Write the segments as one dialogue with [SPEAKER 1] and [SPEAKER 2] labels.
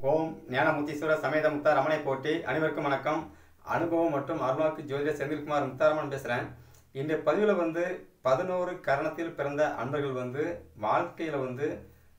[SPEAKER 1] ஓம் ஞானமுத்தீஸ்வர சமேத முத்தா ரமணை போட்டி அனைவருக்கும் வணக்கம் அனுபவம் மற்றும் அருள்வாக்கு ஜோதிடர் செந்தில்குமார் முத்தாரமன் பேசுகிறேன் இந்த பதிவில் வந்து பதினோரு கரணத்தில் பிறந்த அன்பர்கள் வந்து வாழ்க்கையில் வந்து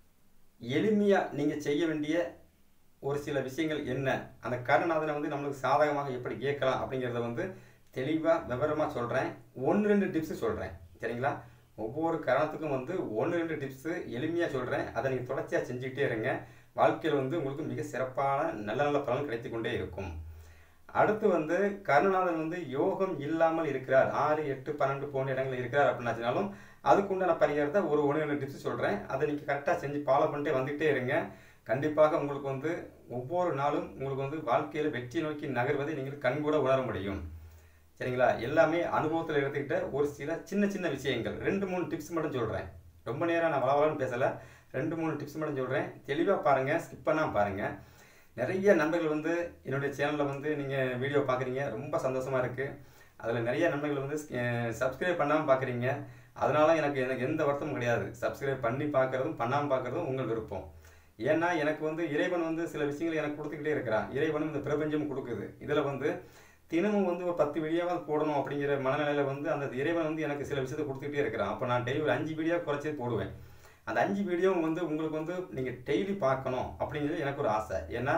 [SPEAKER 1] எளிமையாக நீங்கள் செய்ய வேண்டிய ஒரு சில விஷயங்கள் என்ன அந்த கருணாதனை வந்து நம்மளுக்கு சாதகமாக எப்படி கேட்கலாம் அப்படிங்கிறத வந்து தெளிவாக விவரமாக சொல்கிறேன் ஒன்று ரெண்டு டிப்ஸு சொல்கிறேன் சரிங்களா ஒவ்வொரு கரணத்துக்கும் வந்து ஒன்று ரெண்டு டிப்ஸு எளிமையாக சொல்கிறேன் அதை நீங்கள் தொடர்ச்சியாக செஞ்சுக்கிட்டே இருங்க வாழ்க்கையில் வந்து உங்களுக்கு மிக சிறப்பான நல்ல நல்ல பலன் கிடைத்து கொண்டே இருக்கும் அடுத்து வந்து கருணாதன் வந்து யோகம் இல்லாமல் இருக்கிறார் ஆறு எட்டு பன்னெண்டு போன்ற இடங்களில் இருக்கிறார் அப்படின்னாச்சுனாலும் அதுக்குண்டான பரிகாரத்தை ஒரு ஒன்று ரெண்டு டிப்ஸ் சொல்கிறேன் அதை நீங்கள் கரெக்டாக செஞ்சு ஃபாலோ பண்ணிட்டே வந்துகிட்டே இருங்க கண்டிப்பாக உங்களுக்கு வந்து ஒவ்வொரு நாளும் உங்களுக்கு வந்து வாழ்க்கையில் வெற்றி நோக்கி நகர்வதை நீங்கள் கண்கூட உணர முடியும் சரிங்களா எல்லாமே அனுபவத்தில் எடுத்துக்கிட்ட ஒரு சில சின்ன சின்ன விஷயங்கள் ரெண்டு மூணு டிப்ஸ் மட்டும் சொல்கிறேன் ரொம்ப நேரம் நான் வளவலன்னு பேசலை ரெண்டு மூணு டிப்ஸ் மட்டும் சொல்கிறேன் தெளிவாக பாருங்கள் ஸ்கிப் பண்ணால் பாருங்கள் நிறைய நண்பர்கள் வந்து என்னுடைய சேனலில் வந்து நீங்கள் வீடியோ பார்க்குறீங்க ரொம்ப சந்தோஷமாக இருக்குது அதில் நிறைய நண்பர்கள் வந்து சப்ஸ்கிரைப் பண்ணாமல் பார்க்குறீங்க அதனால எனக்கு எனக்கு எந்த வருத்தமும் கிடையாது சப்ஸ்கிரைப் பண்ணி பார்க்குறதும் பண்ணாமல் பார்க்குறதும் உங்கள் விருப்பம் ஏன்னா எனக்கு வந்து இறைவன் வந்து சில விஷயங்கள் எனக்கு கொடுத்துக்கிட்டே இருக்கிறான் இறைவனும் இந்த பிரபஞ்சம் கொடுக்குது இதில் வந்து தினமும் வந்து ஒரு பத்து வீடியோவாவது போடணும் அப்படிங்கிற மனநிலையில் வந்து அந்த இறைவன் வந்து எனக்கு சில விஷயத்தை கொடுத்துக்கிட்டே இருக்கிறான் அப்போ நான் டெய்லி ஒரு அஞ்சு வீடியோ குறைச்சி போடுவேன் அந்த அஞ்சு வீடியோவும் வந்து உங்களுக்கு வந்து நீங்கள் டெய்லி பார்க்கணும் அப்படிங்கிறது எனக்கு ஒரு ஆசை ஏன்னா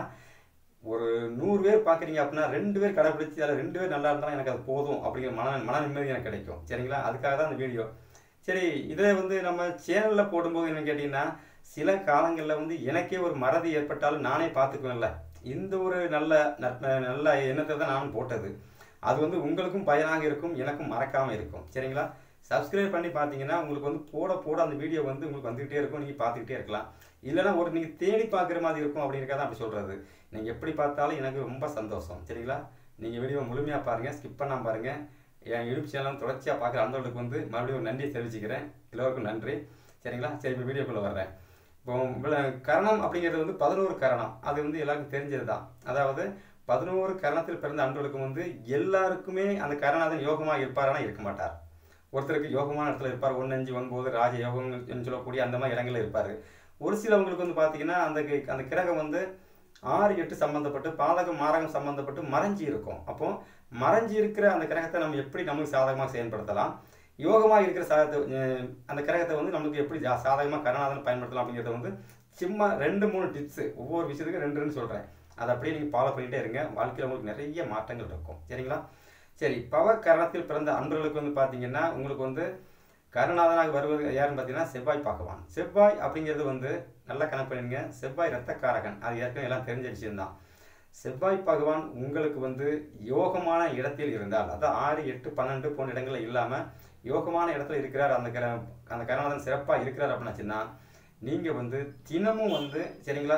[SPEAKER 1] ஒரு நூறு பேர் பார்க்குறீங்க அப்படின்னா ரெண்டு பேர் கடைப்பிடிச்சி அதில் ரெண்டு பேர் நல்லா இருந்தாலும் எனக்கு அது போதும் அப்படிங்கிற மன மன நிம்மதி எனக்கு கிடைக்கும் சரிங்களா அதுக்காக தான் அந்த வீடியோ சரி இதில் வந்து நம்ம சேனலில் போடும்போது என்ன கேட்டிங்கன்னா சில காலங்களில் வந்து எனக்கே ஒரு மறதி ஏற்பட்டாலும் நானே பார்த்துக்குவேன்ல இந்த ஒரு நல்ல நற்ப நல்ல எண்ணத்தை தான் நானும் போட்டது அது வந்து உங்களுக்கும் பயனாக இருக்கும் எனக்கும் மறக்காமல் இருக்கும் சரிங்களா சப்ஸ்கிரைப் பண்ணி பார்த்தீங்கன்னா உங்களுக்கு வந்து போட போட அந்த வீடியோ வந்து உங்களுக்கு வந்துகிட்டே இருக்கும் நீங்கள் பார்த்துக்கிட்டே இருக்கலாம் இல்லைனா ஒரு நீங்கள் தேடி பார்க்குற மாதிரி இருக்கும் அப்படிங்கிறத அப்படி சொல்கிறது நீங்கள் எப்படி பார்த்தாலும் எனக்கு ரொம்ப சந்தோஷம் சரிங்களா நீங்கள் வீடியோ முழுமையாக பாருங்கள் ஸ்கிப் பண்ணாமல் பாருங்கள் என் யூடியூப் சேனல் தொடர்ச்சியாக பார்க்குற அந்தவர்களுக்கு வந்து மறுபடியும் ஒரு நன்றியை தெரிவிச்சுக்கிறேன் எல்லோருக்கும் நன்றி சரிங்களா சரி இப்போ வீடியோக்குள்ளே வர்றேன் இப்போ இவ்வளவு கரணம் அப்படிங்கிறது வந்து பதினோரு கரணம் அது வந்து எல்லாருக்கும் தெரிஞ்சது தான் அதாவது பதினோரு கரணத்தில் பிறந்த அன்பர்களுக்கு வந்து எல்லாருக்குமே அந்த கரணாதன் யோகமாக இருப்பாரானா இருக்க மாட்டார் ஒருத்தருக்கு யோகமான இடத்துல இருப்பார் ஒன்று அஞ்சு ஒன்பது ராஜ யோகம் சொல்லக்கூடிய அந்த மாதிரி இடங்களில் இருப்பார் ஒரு சிலவங்களுக்கு வந்து பார்த்தீங்கன்னா அந்த அந்த கிரகம் வந்து ஆறு எட்டு சம்மந்தப்பட்டு பாதகம் மாரகம் சம்மந்தப்பட்டு மறைஞ்சி இருக்கும் அப்போ மறைஞ்சி இருக்கிற அந்த கிரகத்தை நம்ம எப்படி நமக்கு சாதகமாக செயல்படுத்தலாம் யோகமாக இருக்கிற சாதத்தை அந்த கிரகத்தை வந்து நமக்கு எப்படி ஜா சாதகமாக கருணாதனை பயன்படுத்தலாம் அப்படிங்கிறத வந்து சும்மா ரெண்டு மூணு டிப்ஸு ஒவ்வொரு விஷயத்துக்கும் ரெண்டு ரெண்டு சொல்கிறேன் அதை அப்படியே நீங்கள் ஃபாலோ பண்ணிகிட்டே இருங்க வாழ்க்கையில் உங்களுக்கு நிறைய மாற்றங்கள் இருக்கும் சரிங்களா சரி பவர் கரணத்தில் பிறந்த அன்பர்களுக்கு வந்து பார்த்தீங்கன்னா உங்களுக்கு வந்து கருணாதனாக வருவது யாருன்னு பார்த்தீங்கன்னா செவ்வாய் பகவான் செவ்வாய் அப்படிங்கிறது வந்து நல்லா கணக்கு பண்ணிடுங்க செவ்வாய் ரத்தக்காரகன் அது ஏற்கனவே எல்லாம் தெரிஞ்ச விஷயம்தான் செவ்வாய் பகவான் உங்களுக்கு வந்து யோகமான இடத்தில் இருந்தால் அதாவது ஆறு எட்டு பன்னெண்டு போன்ற இடங்களில் இல்லாமல் யோகமான இடத்துல இருக்கிறார் அந்த கர அந்த கருணாதன் சிறப்பாக இருக்கிறார் அப்படின்னாச்சுன்னா நீங்கள் வந்து தினமும் வந்து சரிங்களா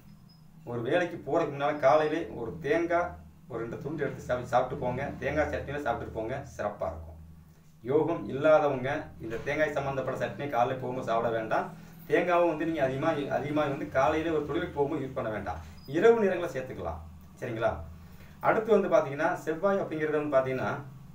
[SPEAKER 1] ஒரு வேலைக்கு போகிறதுக்கு முன்னால் காலையிலே ஒரு தேங்காய் ஒரு ரெண்டு துண்டு எடுத்து சாப்பிட்டு சாப்பிட்டு போங்க தேங்காய் சட்னியில் சாப்பிட்டுட்டு போங்க சிறப்பாக இருக்கும் யோகம் இல்லாதவங்க இந்த தேங்காய் சம்மந்தப்பட்ட சட்னி காலையில் போகும்போது சாப்பிட வேண்டாம் தேங்காவும் வந்து நீங்கள் அதிகமாக அதிகமாக வந்து காலையில் ஒரு தொழிலுக்கு போகும்போது யூஸ் பண்ண வேண்டாம் இரவு நேரங்களில் சேர்த்துக்கலாம் சரிங்களா அடுத்து வந்து பார்த்தீங்கன்னா செவ்வாய் அப்படிங்கிறது வந்து பார்த்தீங்கன்னா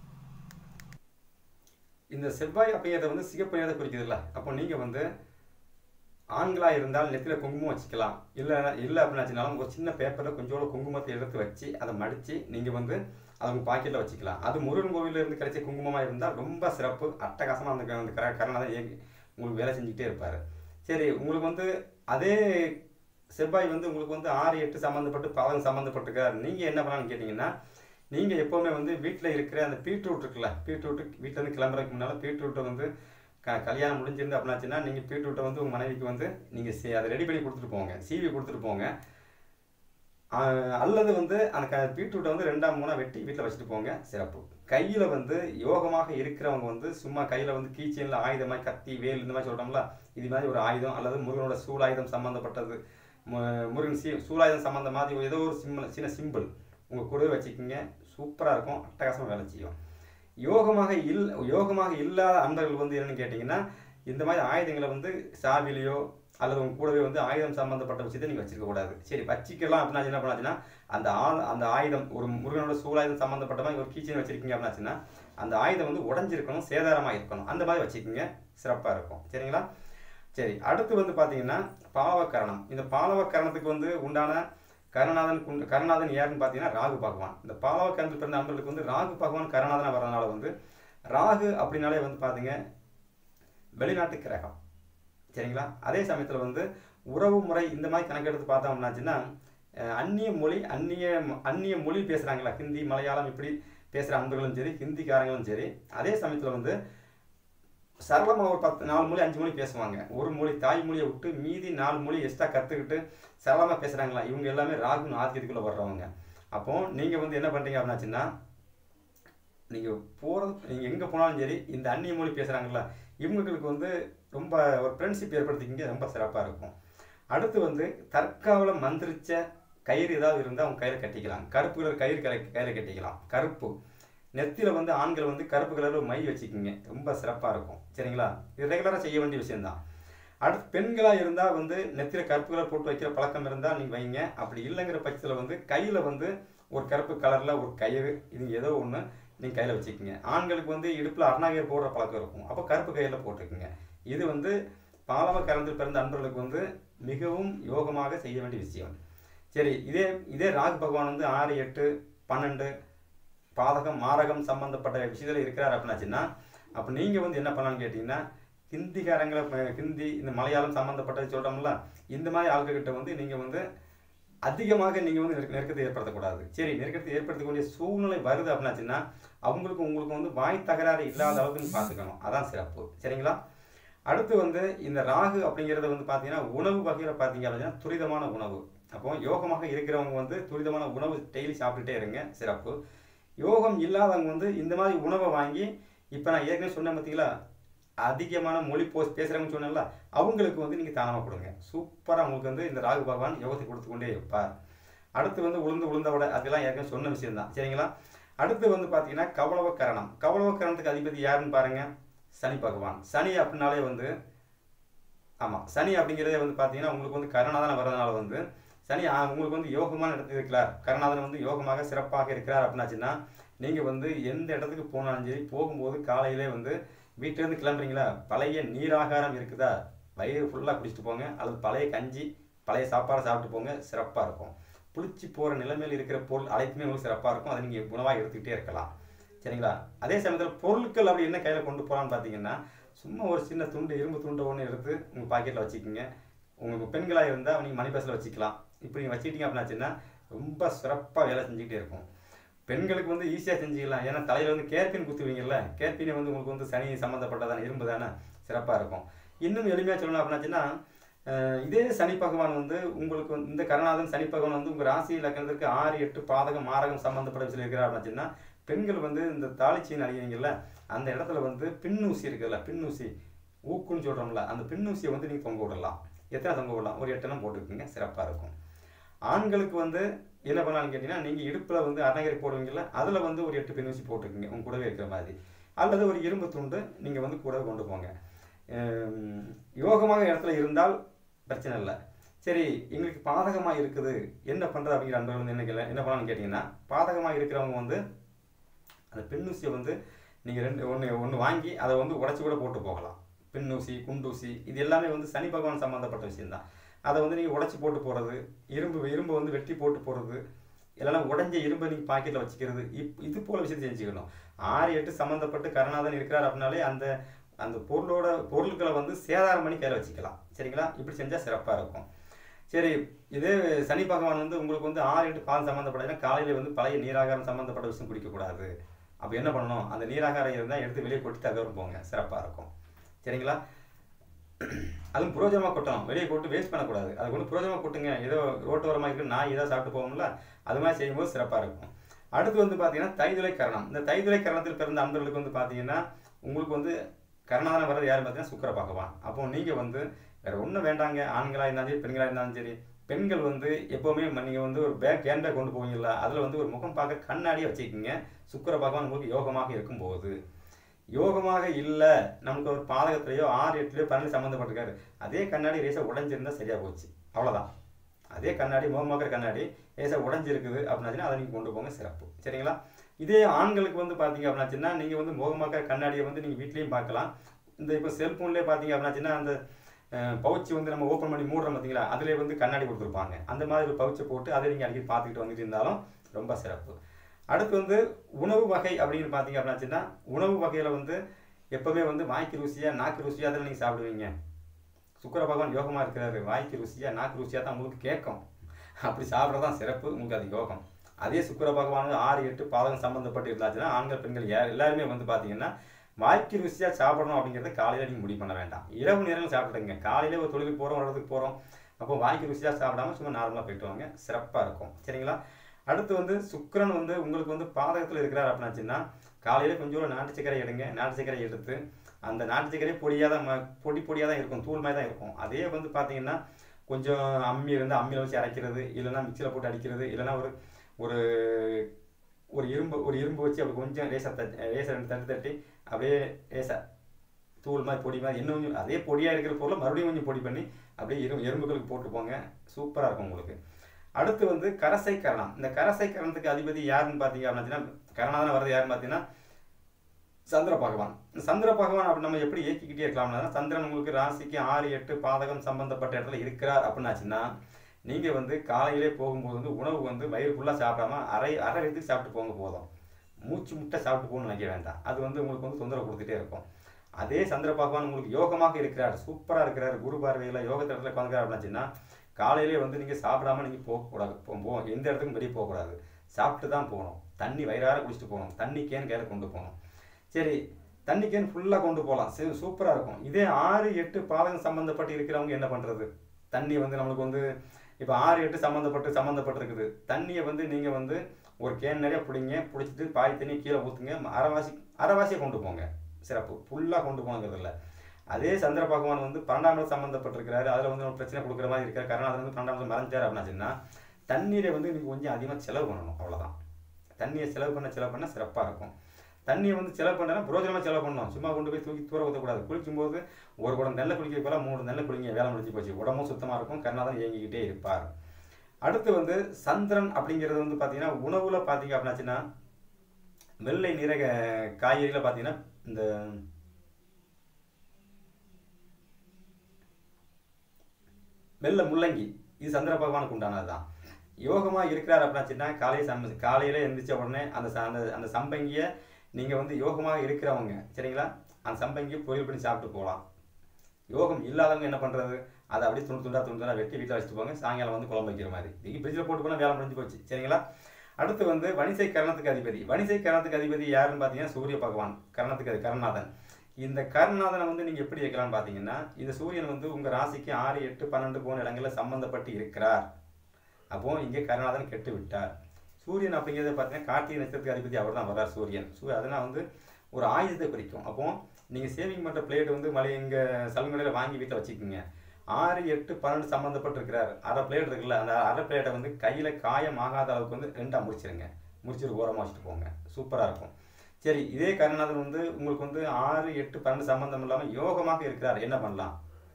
[SPEAKER 1] இந்த செவ்வாய் அப்படிங்கிறத வந்து சிகப்பு நிறத்தை குறிக்குதுல்ல அப்போ நீங்கள் வந்து ஆண்களாக இருந்தால் நெத்தியில் குங்குமம் வச்சுக்கலாம் இல்லை இல்லை அப்படின்னாச்சுனாலும் ஒரு சின்ன பேப்பரில் கொஞ்சோட குங்குமத்தை எடுத்து வச்சு அதை மடித்து நீங்கள் வந்து அதை உங்கள் பாக்கெட்டில் வச்சுக்கலாம் அது முருகன் கோவிலிருந்து கிடைச்ச குங்குமமாக இருந்தால் ரொம்ப சிறப்பு அட்டகாசமாக அந்த அந்த கர கரணாதான் ஏங்கி உங்களுக்கு வேலை செஞ்சுக்கிட்டே இருப்பார் சரி உங்களுக்கு வந்து அதே செவ்வாய் வந்து உங்களுக்கு வந்து ஆறு எட்டு சம்மந்தப்பட்டு பாதகம் சம்மந்தப்பட்டிருக்காரு நீங்கள் என்ன பண்ணலாம்னு கேட்டிங்கன்னா நீங்கள் எப்போவுமே வந்து வீட்டில் இருக்கிற அந்த பீட்ரூட் இருக்குல்ல பீட்ரூட்டு வீட்டிலேருந்து கிளம்புறதுக்கு முன்னால் பீட்ரூட்டை வந்து க கல்யாணம் முடிஞ்சிருந்து அப்படின்னாச்சுன்னா நீங்கள் பீட்ரூட்டை வந்து உங்கள் மனைவிக்கு வந்து நீங்கள் அதை ரெடி பண்ணி கொடுத்துட்டு போங்க சீவி கொடுத்துட்டு போங்க அல்லது வந்து அந்த க பீட்ரூட்டை வந்து ரெண்டாம் மூணாக வெட்டி வீட்டில் வச்சுட்டு போங்க சிறப்பு கையில் வந்து யோகமாக இருக்கிறவங்க வந்து சும்மா கையில் வந்து கீச்சனில் ஆயுதம் மாதிரி கத்தி வேல் இந்த மாதிரி சொல்கிறோம்ல இது மாதிரி ஒரு ஆயுதம் அல்லது முருகனோட சூலாயுதம் சம்மந்தப்பட்டது முருகன் சி சூலாயுதம் சம்மந்த மாதிரி ஏதோ ஒரு சிம்பிள் சின்ன சிம்பிள் உங்கள் கூடவே வச்சுக்கிங்க சூப்பராக இருக்கும் அட்டகாசமாக வேலை செய்யும் யோகமாக இல் யோகமாக இல்லாத அன்பர்கள் வந்து என்னென்னு கேட்டிங்கன்னா இந்த மாதிரி ஆயுதங்களை வந்து சாவிலையோ அல்லது உங்க கூடவே வந்து ஆயுதம் சம்மந்தப்பட்ட விஷயத்தை நீங்கள் வச்சிருக்க கூடாது சரி வச்சிக்கலாம் அப்படின்னா என்ன பண்ணாச்சுன்னா அந்த ஆ அந்த ஆயுதம் ஒரு முருகனோட சூழாயுதம் சம்மந்தப்பட்ட மாதிரி ஒரு கீச்சன் வச்சிருக்கீங்க அப்படின்னாச்சுன்னா அந்த ஆயுதம் வந்து உடஞ்சிருக்கணும் சேதாரமாக இருக்கணும் அந்த மாதிரி வச்சுக்கோங்க சிறப்பாக இருக்கும் சரிங்களா சரி அடுத்து வந்து பார்த்தீங்கன்னா பாலவக்கரணம் இந்த பாலவக்கரணத்துக்கு வந்து உண்டான கருணாதன் குண்டு கருணாதன் யாருன்னு பார்த்தீங்கன்னா ராகு பகவான் இந்த பாலவ கரண்டில் பிறந்த அன்பர்களுக்கு வந்து ராகு பகவான் கருணாதனாக வரதுனால வந்து ராகு அப்படின்னாலே வந்து பார்த்தீங்க வெளிநாட்டு கிரகம் சரிங்களா அதே சமயத்தில் வந்து உறவு முறை இந்த மாதிரி கணக்கெடுத்து பார்த்தோம்னாச்சுன்னா அஹ், அந்நிய மொழி அந்நிய அந்நிய மொழி பேசுகிறாங்களா ஹிந்தி மலையாளம் இப்படி பேசுகிற அன்பர்களும் சரி ஹிந்திக்காரங்களும் சரி அதே சமயத்தில் வந்து சரளமாக ஒரு பத்து நாலு மொழி அஞ்சு மொழி பேசுவாங்க ஒரு மொழி தாய்மொழியை விட்டு மீதி நாலு மொழி எக்ஸ்ட்ரா கற்றுக்கிட்டு சரளமாக பேசுகிறாங்களா இவங்க எல்லாமே ராகுன்னு ஆதிக்கத்துக்குள்ளே வர்றவங்க அப்போ நீங்கள் வந்து என்ன பண்ணுறீங்க அப்படின்னாச்சுன்னா நீங்கள் போகிறது நீங்கள் எங்கே போனாலும் சரி இந்த அந்நிய மொழி பேசுகிறாங்களா இவங்களுக்கு வந்து ரொம்ப ஒரு ஃப்ரெண்ட்ஷிப் ஏற்படுத்திக்கிங்க ரொம்ப சிறப்பாக இருக்கும் அடுத்து வந்து தற்காவலம் மந்திரிச்ச கயிறு ஏதாவது இருந்தால் அவங்க கயிறு கட்டிக்கலாம் கருப்பு கலர் கயிறு கலை கயிறு கட்டிக்கலாம் கருப்பு நெத்தியில் வந்து ஆண்கள் வந்து கருப்பு கலரில் மை வச்சுக்கிங்க ரொம்ப சிறப்பாக இருக்கும் சரிங்களா இது ரெகுலராக செய்ய வேண்டிய விஷயம்தான் அடுத்து பெண்களாக இருந்தால் வந்து நெத்தியில் கருப்பு கலர் போட்டு வைக்கிற பழக்கம் இருந்தால் நீங்கள் வைங்க அப்படி இல்லைங்கிற பட்சத்தில் வந்து கையில் வந்து ஒரு கருப்பு கலரில் ஒரு கயிறு இது ஏதோ ஒன்று நீங்கள் கையில் வச்சுக்கோங்க ஆண்களுக்கு வந்து இடுப்பில் அருணாகர் போடுற பழக்கம் இருக்கும் அப்போ கருப்பு கையில் போட்டுக்குங்க இது வந்து பாலவ கரந்தில் பிறந்த அன்பர்களுக்கு வந்து மிகவும் யோகமாக செய்ய வேண்டிய விஷயம் சரி இதே இதே ராகு பகவான் வந்து ஆறு எட்டு பன்னெண்டு பாதகம் மாரகம் சம்பந்தப்பட்ட விஷயத்தில் இருக்கிறார் அப்படின்னாச்சுன்னா அப்போ நீங்கள் வந்து என்ன பண்ணலாம்னு கேட்டிங்கன்னா ஹிந்திக்காரங்களை அஹ், ஹிந்தி இந்த மலையாளம் சம்மந்தப்பட்டது சொல்கிறோம்ல இந்த மாதிரி ஆட்கள்கிட்ட வந்து நீங்கள் வந்து அதிகமாக நீங்கள் வந்து நெருக்க- நெருக்கத்தை ஏற்படுத்தக்கூடாது சரி நெருக்கத்தை ஏற்படுத்தக்கூடிய சூழ்நிலை வருது அப்படின்னாச்சுன்னா அவங்களுக்கு உங்களுக்கு வந்து வாய் தகராறு இல்லாத அளவுக்கு பார்த்துக்கணும் அதான் சிறப்பு சரிங்களா அடுத்து வந்து இந்த ராகு அப்படிங்கிறத வந்து பார்த்தீங்கன்னா உணவு வகையில் பார்த்தீங்க அப்படின்னா துரிதமான உணவு அப்போ யோகமாக இருக்கிறவங்க வந்து துரிதமான உணவு டெய்லி சாப்பிட்டுட்டே இருங்க சிறப்பு யோகம் இல்லாதவங்க வந்து இந்த மாதிரி உணவை வாங்கி இப்போ நான் ஏற்கனவே சொன்னேன் பார்த்தீங்களா அதிகமான மொழி போஸ் பேசுகிறவங்க சொன்னேன்ல அவங்களுக்கு வந்து நீங்கள் தானமாக கொடுங்க சூப்பராக உங்களுக்கு வந்து இந்த ராகு பகவான் யோகத்தை கொடுத்து கொண்டே இருப்பார் அடுத்து வந்து உளுந்து உளுந்த விட அதெல்லாம் ஏற்கனவே சொன்ன விஷயம்தான் சரிங்களா அடுத்து வந்து பார்த்தீங்கன்னா கவளவ கரணம் கவளவ கரணத்துக்கு அதிபதி யாருன்னு பாருங்க சனி பகவான் சனி அப்படின்னாலே வந்து ஆமாம் சனி அப்படிங்கிறதே வந்து பார்த்தீங்கன்னா உங்களுக்கு வந்து கருணாதனம் வர்றதுனால வந்து சனி ஆ, உங்களுக்கு வந்து யோகமான இடத்துல இருக்கிறார் கருணாதன் வந்து யோகமாக சிறப்பாக இருக்கிறார் அப்படின்னாச்சுன்னா நீங்கள் வந்து எந்த இடத்துக்கு போனாலும் சரி போகும்போது காலையிலே வந்து வீட்டிலேருந்து கிளம்புறீங்களா பழைய நீராகாரம் இருக்குதா வயிறு ஃபுல்லாக குடிச்சிட்டு போங்க அல்லது பழைய கஞ்சி பழைய சாப்பாடு சாப்பிட்டு போங்க சிறப்பாக இருக்கும் புளிச்சு போகிற நிலைமையில் இருக்கிற பொருள் அனைத்துமே உங்களுக்கு சிறப்பாக இருக்கும் அதை நீங்கள் உணவாக எடுத்துக்கிட்டே இருக்கலாம் சரிங்களா அதே சமயத்தில் பொருட்கள் அப்படி என்ன கையில் கொண்டு போகலான்னு பார்த்தீங்கன்னா சும்மா ஒரு சின்ன துண்டு இரும்பு துண்டு ஒன்று எடுத்து உங்கள் பாக்கெட்டில் வச்சுக்கோங்க உங்களுக்கு பெண்களாக இருந்தால் நீங்கள் மணி பர்ஸில் வச்சுக்கலாம் இப்படி நீங்கள் வச்சுக்கிட்டீங்க அப்படின்னாச்சுன்னா ரொம்ப சிறப்பாக வேலை செஞ்சுக்கிட்டே இருக்கும் பெண்களுக்கு வந்து ஈஸியாக செஞ்சுக்கலாம் ஏன்னா தலையில் வந்து கேர்பின் குத்துவீங்கல்ல கேர்பினை வந்து உங்களுக்கு வந்து சனி சம்மந்தப்பட்டதான இரும்பு தானே சிறப்பாக இருக்கும் இன்னும் எளிமையாக சொல்லணும் அப்படின்னாச்சுன்னா அஹ், இதே சனி பகவான் வந்து உங்களுக்கு வந்து இந்த கருணாதன் சனி பகவான் வந்து உங்கள் ராசி லக்கணத்திற்கு ஆறு எட்டு பாதகம் மாரகம் சம்மந்தப்பட்ட விஷயம் இருக்கிறார் அப்படின்னாச்சுன்னா பெண்கள் வந்து இந்த தாளிச்சின்னு அணிவீங்கல்ல அந்த இடத்துல வந்து பின்னூசி இருக்குல்ல பின்னூசி ஊக்குன்னு சொல்கிறோம்ல அந்த பின்னூசியை வந்து நீங்கள் தொங்க விடலாம் எத்தனை தொங்க விடலாம் ஒரு எட்டெல்லாம் போட்டுக்கோங்க சிறப்பாக இருக்கும் ஆண்களுக்கு வந்து என்ன பண்ணலாம்னு கேட்டிங்கன்னா நீங்கள் இடுப்பில் வந்து அரணகரி போடுவீங்கல்ல அதில் வந்து ஒரு எட்டு பின்னூசி போட்டுக்குங்க உங்க கூடவே இருக்கிற மாதிரி அல்லது ஒரு இரும்பு துண்டு நீங்கள் வந்து கூட கொண்டு போங்க ஹம், யோகமாக இடத்துல இருந்தால் பிரச்சனை இல்லை சரி எங்களுக்கு பாதகமாக இருக்குது என்ன பண்ணுறது அப்படிங்கிற அன்பர்கள் வந்து என்ன கேள்வி- என்ன பண்ணலாம்னு கேட்டிங்கன்னா பாதகமாக இருக்கிறவங்க வந்து அந்த பின்னூசியை வந்து நீங்கள் ரெண்டு ஒன்று ஒன்று வாங்கி அதை வந்து உடச்சி கூட போட்டு போகலாம் பின்னூசி குண்டூசி இது எல்லாமே வந்து சனி பகவான் சம்மந்தப்பட்ட விஷயம்தான் அதை வந்து நீங்கள் உடச்சி போட்டு போகிறது இரும்பு இரும்பை வந்து வெட்டி போட்டு போகிறது இல்லைன்னா உடஞ்ச இரும்பை நீங்கள் பாக்கெட்டில் வச்சுக்கிறது இப் இது போல விஷயத்தை செஞ்சுக்கணும் ஆறு எட்டு சம்மந்தப்பட்டு கருணாதன் இருக்கிறார் அப்படின்னாலே அந்த அந்த பொருளோட பொருட்களை வந்து சேதாரம் பண்ணி கையில் வச்சுக்கலாம் சரிங்களா இப்படி செஞ்சால் சிறப்பாக இருக்கும் சரி இதே சனி பகவான் வந்து உங்களுக்கு வந்து ஆறு எட்டு பால் சம்மந்தப்பட்டதுன்னா காலையில் வந்து பழைய நீராகாரம் சம்மந்தப்பட்ட விஷயம் குடிக்கக்கூடாது அப்போ என்ன பண்ணணும் அந்த நீராகாரம் இருந்தால் எடுத்து வெளியே கொட்டி தகவல் போங்க சிறப்பாக இருக்கும் சரிங்களா அதுவும் புரோஜனமாக கொட்டணும் வெளியே போட்டு வேஸ்ட் பண்ணக்கூடாது அது கொண்டு புரோஜனமாக கொட்டுங்க ஏதோ ரோட்டோரமாக இருக்கு நாய் ஏதோ சாப்பிட்டு போகும்ல அது மாதிரி செய்யும்போது சிறப்பாக இருக்கும் அடுத்து வந்து பார்த்தீங்கன்னா தைதுளை கரணம் இந்த தைதுளை கரணத்தில் பிறந்த அன்பர்களுக்கு வந்து பார்த்தீங்கன்னா உங்களுக்கு வந்து கருணாதனம் வர்றது யாரும் பார்த்தீங்கன்னா சுக்கிர பகவான் அப்போ நீங்கள் வந்து வேற ஒன்றும் வேண்டாங்க ஆண்களாக இருந்தாலும் சரி பெண்களாக இருந்தாலும் சரி பெண்கள் வந்து எப்போவுமே நீங்கள் வந்து ஒரு பேக் ஹேண்ட் பேக் கொண்டு போவீங்களா அதில் வந்து ஒரு முகம் பார்க்க கண்ணாடியை வச்சுக்கிங்க சுக்கிர பகவான் உங்களுக்கு யோகமாக இருக்கும்போது யோகமாக இல்லை நமக்கு ஒரு பாதகத்திலேயோ ஆறு எட்டுலையோ பன்னெண்டு சம்மந்தப்பட்டிருக்காரு அதே கண்ணாடி ரேசாக உடஞ்சிருந்தா சரியாக போச்சு அவ்வளோதான் அதே கண்ணாடி முகமாக்கிற கண்ணாடி லேசாக உடஞ்சிருக்குது அப்படின்னாச்சுன்னா அதை நீங்கள் கொண்டு போங்க சிறப்பு சரிங்களா இதே ஆண்களுக்கு வந்து பார்த்தீங்க அப்படின்னாச்சுன்னா நீங்கள் வந்து முகமாக்கிற கண்ணாடியை வந்து நீங்கள் வீட்லேயும் பார்க்கலாம் இந்த இப்போ செல்ஃபோன்லேயே பார்த்தீங்க அப்படின்னாச்சுன்னா அந்த பவுச்சு வந்து நம்ம ஓப்பன் பண்ணி மூடுறோம் பார்த்தீங்களா அதிலே வந்து கண்ணாடி கொடுத்துருப்பாங்க அந்த மாதிரி ஒரு பவுச்சை போட்டு அதை நீங்கள் அடிக்கடி பார்த்துக்கிட்டு வந்துட்டு இருந்தாலும் ரொம்ப சிறப்பு அடுத்து வந்து உணவு வகை அப்படின்னு பார்த்தீங்க அப்படின்னாச்சுன்னா உணவு வகையில் வந்து எப்போவுமே வந்து வாய்க்கு ருசியாக நாக்கு ருசியாக அதில் நீங்கள் சாப்பிடுவீங்க சுக்கர பகவான் யோகமாக இருக்கிறாரு வாய்க்கு ருசியாக நாக்கு ருசியாக தான் உங்களுக்கு கேட்கும் அப்படி சாப்பிட்றதான் சிறப்பு உங்களுக்கு அது யோகம் அதே சுக்கர பகவான் வந்து ஆறு எட்டு பாதகம் சம்மந்தப்பட்டு இருந்தாச்சுன்னா ஆண்கள் பெண்கள் யார் எல்லாருமே வந்து பார்த்தீங்கன்னா வாய்க்கு ருசியாக சாப்பிடணும் அப்படிங்கிறத காலையில் நீங்கள் முடிவு பண்ண வேண்டாம் இரவு நேரங்கள் சாப்பிடுங்க காலையில் ஒரு தொழிலுக்கு போகிறோம் ஒரு இடத்துக்கு போகிறோம் அப்போ வாய்க்கு ருசியாக சாப்பிடாம சும்மா நார்மலாக போயிட்டு வாங்க சிறப்பாக இருக்கும் சரிங்களா அடுத்து வந்து சுக்கிரன் வந்து உங்களுக்கு வந்து பாதகத்தில் இருக்கிறார் அப்படின்னாச்சுன்னா காலையில் கொஞ்சம் நாட்டு சக்கரை எடுங்க நாட்டு சக்கரை எடுத்து அந்த நாட்டு சக்கரை பொடியாக தான் ம- பொடி பொடியாக தான் இருக்கும் தூள் மாதிரி தான் இருக்கும் அதே வந்து பார்த்தீங்கன்னா கொஞ்சம் அம்மி இருந்து அம்மியில் வச்சு அரைக்கிறது இல்லைன்னா மிக்சியில் போட்டு அடிக்கிறது இல்லைன்னா ஒரு ஒரு ஒரு இரும்பு ஒரு இரும்பு வச்சு அப்படி கொஞ்சம் லேசாக தட்டி லேசாக ரெண்டு தட்டு தட்டி அப்படியே லேசாக தூள் மாதிரி பொடி மாதிரி இன்னும் கொஞ்சம் அதே பொடியாக இருக்கிற பொருளை மறுபடியும் கொஞ்சம் பொடி பண்ணி அப்படியே எறும்பு எறும்புகளுக்கு போட்டு போங்க சூப்பராக இருக்கும் உங்களுக்கு அடுத்து வந்து கரசை கரணம் இந்த கரசை கரணத்துக்கு அதிபதி யாருன்னு பார்த்தீங்க அப்படின்னா கரணாதன வரது யாருன்னு பார்த்தீங்கன்னா சந்திர பகவான் இந்த சந்திர பகவான் அப்படி நம்ம எப்படி இயக்கிக்கிட்டே இருக்கலாம்னா சந்திரன் உங்களுக்கு ராசிக்கு ஆறு எட்டு பாதகம் சம்பந்தப்பட்ட இடத்துல இருக்கிறார் அப்படின்னாச்சுன்னா நீங்கள் வந்து காலையிலே போகும்போது வந்து உணவு வந்து வயிறு ஃபுல்லாக சாப்பிடாம அரை அரை வயிற்றுக்கு சாப்பிட்டு போங்க போதும் மூச்சு முட்டை சாப்பிட்டு போகணும்னு நினைக்க வேண்டாம் அது வந்து உங்களுக்கு வந்து தொந்தரவு கொடுத்துட்டே இருக்கும் அதே சந்திர பகவான் உங்களுக்கு யோகமாக இருக்கிறார் சூப்பராக இருக்கிறார் குரு பார்வையில் யோகத்தில் இடத்துல உட்காந்துக்கிறார் அப்படின்னாச்சுன்னா காலையிலே வந்து நீங்கள் சாப்பிடாம நீங்கள் போகக்கூடாது போ போ- எந்த இடத்துக்கும் வெளியே போகக்கூடாது சாப்பிட்டு தான் போகணும் தண்ணி வயிறார குடிச்சிட்டு போகணும் தண்ணி கேன் கையில் கொண்டு போகணும் சரி தண்ணி கேன் ஃபுல்லாக கொண்டு போகலாம் சரி சூப்பராக இருக்கும் இதே ஆறு எட்டு பாதகம் சம்மந்தப்பட்டு இருக்கிறவங்க என்ன பண்ணுறது தண்ணி வந்து நம்மளுக்கு வந்து இப்போ ஆறு எட்டு சம்மந்தப்பட்டு சம்மந்தப்பட்டிருக்குது தண்ணியை வந்து நீங்கள் வந்து ஒரு கேன் நிறைய பிடிங்க பிடிச்சிட்டு பாய் தண்ணி கீழே ஊற்றுங்க அரைவாசி அரைவாசியை கொண்டு போங்க சிறப்பு ஃபுல்லாக கொண்டு போங்கிறது இல்லை அதே சந்திர பகவான் வந்து பன்னெண்டாம் இடம் சம்மந்தப்பட்டிருக்கிறாரு அதில் வந்து ஒரு பிரச்சனை கொடுக்குற மாதிரி இருக்கார் கருணாதன் வந்து பன்னெண்டாம் இடம் மறைஞ்சார் அப்படின்னாச்சுன்னா தண்ணீரை வந்து நீங்கள் கொஞ்சம் அதிகமாக செலவு பண்ணணும் அவ்வளோதான் தண்ணியை செலவு பண்ண செலவு பண்ண சிறப்பாக இருக்கும் தண்ணியை வந்து செலவு பண்ணனா பிரோஜனமாக செலவு பண்ணணும் சும்மா கொண்டு போய் தூக்கி தூர ஊற்றக்கூடாது குளிக்கும்போது ஒரு குடம் நெல்லை குளிக்க போல மூணு நெல்லை குளிங்க வேலை முடிஞ்சு போச்சு உடம்பும் சுத்தமாக இருக்கும் கருணாதன் இயங்கிக்கிட்டே இருப்பார் அடுத்து வந்து சந்திரன் அப்படிங்கிறது வந்து பார்த்தீங்கன்னா உணவுல பார்த்தீங்க அப்படின்னாச்சுன்னா வெள்ளை நிற காய்கறியில் பார்த்தீங்கன்னா இந்த வெள்ளை முள்ளங்கி இது சந்திர பகவானுக்கு உண்டானது தான் யோகமாக இருக்கிறார் அப்படின்னாச்சுன்னா காலையில் சம் காலையில் எந்திரிச்ச உடனே அந்த ச- அந்த அந்த சம்பங்கியை நீங்கள் வந்து யோகமாக இருக்கிறவங்க சரிங்களா அந்த சம்பங்கியை பொரியல் பண்ணி சாப்பிட்டு போகலாம் யோகம் இல்லாதவங்க என்ன பண்ணுறது அதை அப்படியே துண்டு துண்டா துண்டு துண்டா வெட்டி வீட்டில் வச்சுட்டு போங்க சாயங்காலம் வந்து குழம்பு வைக்கிற மாதிரி நீங்கள் ஃப்ரிட்ஜில் போட்டு போனால் வேலை முடிஞ்சு போச்சு சரிங்களா அடுத்து வந்து வணிசை கரணத்துக்கு அதிபதி வணிசை கரணத்துக்கு அதிபதி யாருன்னு பார்த்தீங்கன்னா சூரிய பகவான் கரணத்துக்கு அது கருணாதன் இந்த கருணாதனை வந்து நீங்கள் எப்படி வைக்கலாம்னு பார்த்தீங்கன்னா இந்த சூரியன் வந்து உங்கள் ராசிக்கு ஆறு எட்டு பன்னெண்டு போன இடங்களில் சம்மந்தப்பட்டு இருக்கிறார் அப்போ இங்கே கருணாதன் கெட்டு விட்டார் சூரியன் அப்படிங்கிறத பார்த்தீங்கன்னா கார்த்திகை நட்சத்திரத்துக்கு அதிபதி அவர் தான் வர்றார் சூரியன் சூ அதனால் வந்து ஒரு ஆயுதத்தை குறிக்கும் அப்போ நீங்கள் சேவிங் பண்ணுற பிளேட் வந்து மலை இங்கே சலுங்கடையில் வாங்கி வீட்டில் வச்சுக்கோங்க ஆறு எட்டு பன்னெண்டு சம்மந்தப்பட்டிருக்கிறார் அரை பிளேட் இருக்குல்ல அந்த அரை பிளேட்டை வந்து கையில் காயம் ஆகாத அளவுக்கு வந்து ரெண்டாக முடிச்சிருங்க முடிச்சிட்டு ஓரமாக வச்சுட்டு போங்க சூப்பராக இருக்கும் சரி இதே கருணாதன் வந்து உங்களுக்கு வந்து ஆறு எட்டு பன்னெண்டு சம்மந்தம் இல்லாமல் யோகமாக இருக்கிறார் என்ன பண்ணலாம்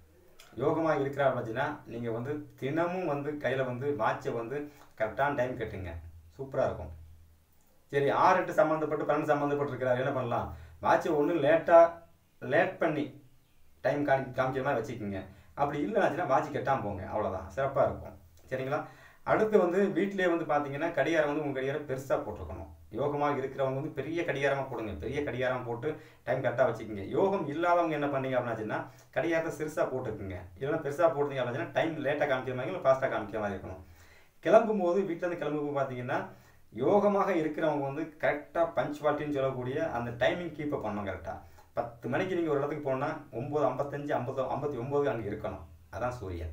[SPEAKER 1] யோகமாக இருக்கிறார் அப்படின்னா நீங்கள் வந்து தினமும் வந்து கையில் வந்து வாட்சை வந்து கரெக்டான டைம் கட்டுங்க சூப்பராக இருக்கும் சரி ஆறு எட்டு சம்மந்தப்பட்டு பன்னெண்டு சம்மந்தப்பட்டு இருக்கிறார் என்ன பண்ணலாம் வாட்சை ஒன்று லேட்டாக லேட் பண்ணி டைம் காமி காமிக்கிற மாதிரி வச்சுக்கோங்க அப்படி இல்லைனாச்சுன்னா வாட்ச் கெட்டாமல் போங்க அவ்வளோதான் சிறப்பாக இருக்கும் சரிங்களா அடுத்து வந்து வீட்டிலே வந்து பார்த்தீங்கன்னா கடிகாரம் வந்து உங்கள் கடிகாரம் பெருசாக போட்டிருக்கணும் யோகமாக இருக்கிறவங்க வந்து பெரிய கடிகாரமாக போடுங்க பெரிய கடிகாரம் போட்டு டைம் கரெக்டாக வச்சுக்கோங்க யோகம் இல்லாதவங்க என்ன பண்ணீங்க அப்படின்னாச்சுன்னா கடிகாரத்தை சிறுசாக போட்டுக்குங்க இல்லைன்னா பெருசாக போட்டீங்க அப்படின்னா டைம் லேட்டாக காமிக்கிற மாதிரி இல்லை ஃபாஸ்ட்டாக காமிக்கிற மாதிரி இருக்கணும் கிளம்பும் போது வீட்டிலேருந்து கிளம்பும்போது பார்த்தீங்கன்னா யோகமாக இருக்கிறவங்க வந்து கரெக்டாக பஞ்சுவாலிட்டின்னு சொல்லக்கூடிய அந்த டைமிங் கீப்பப் பண்ணணும் கரெக்டாக பத்து மணிக்கு நீங்கள் ஒரு இடத்துக்கு போனால் ஒம்பது ஐம்பத்தஞ்சு ஐம்பது ஐம்பத்தி ஒம்பது அங்கே இருக்கணும் அதான் சூரியன்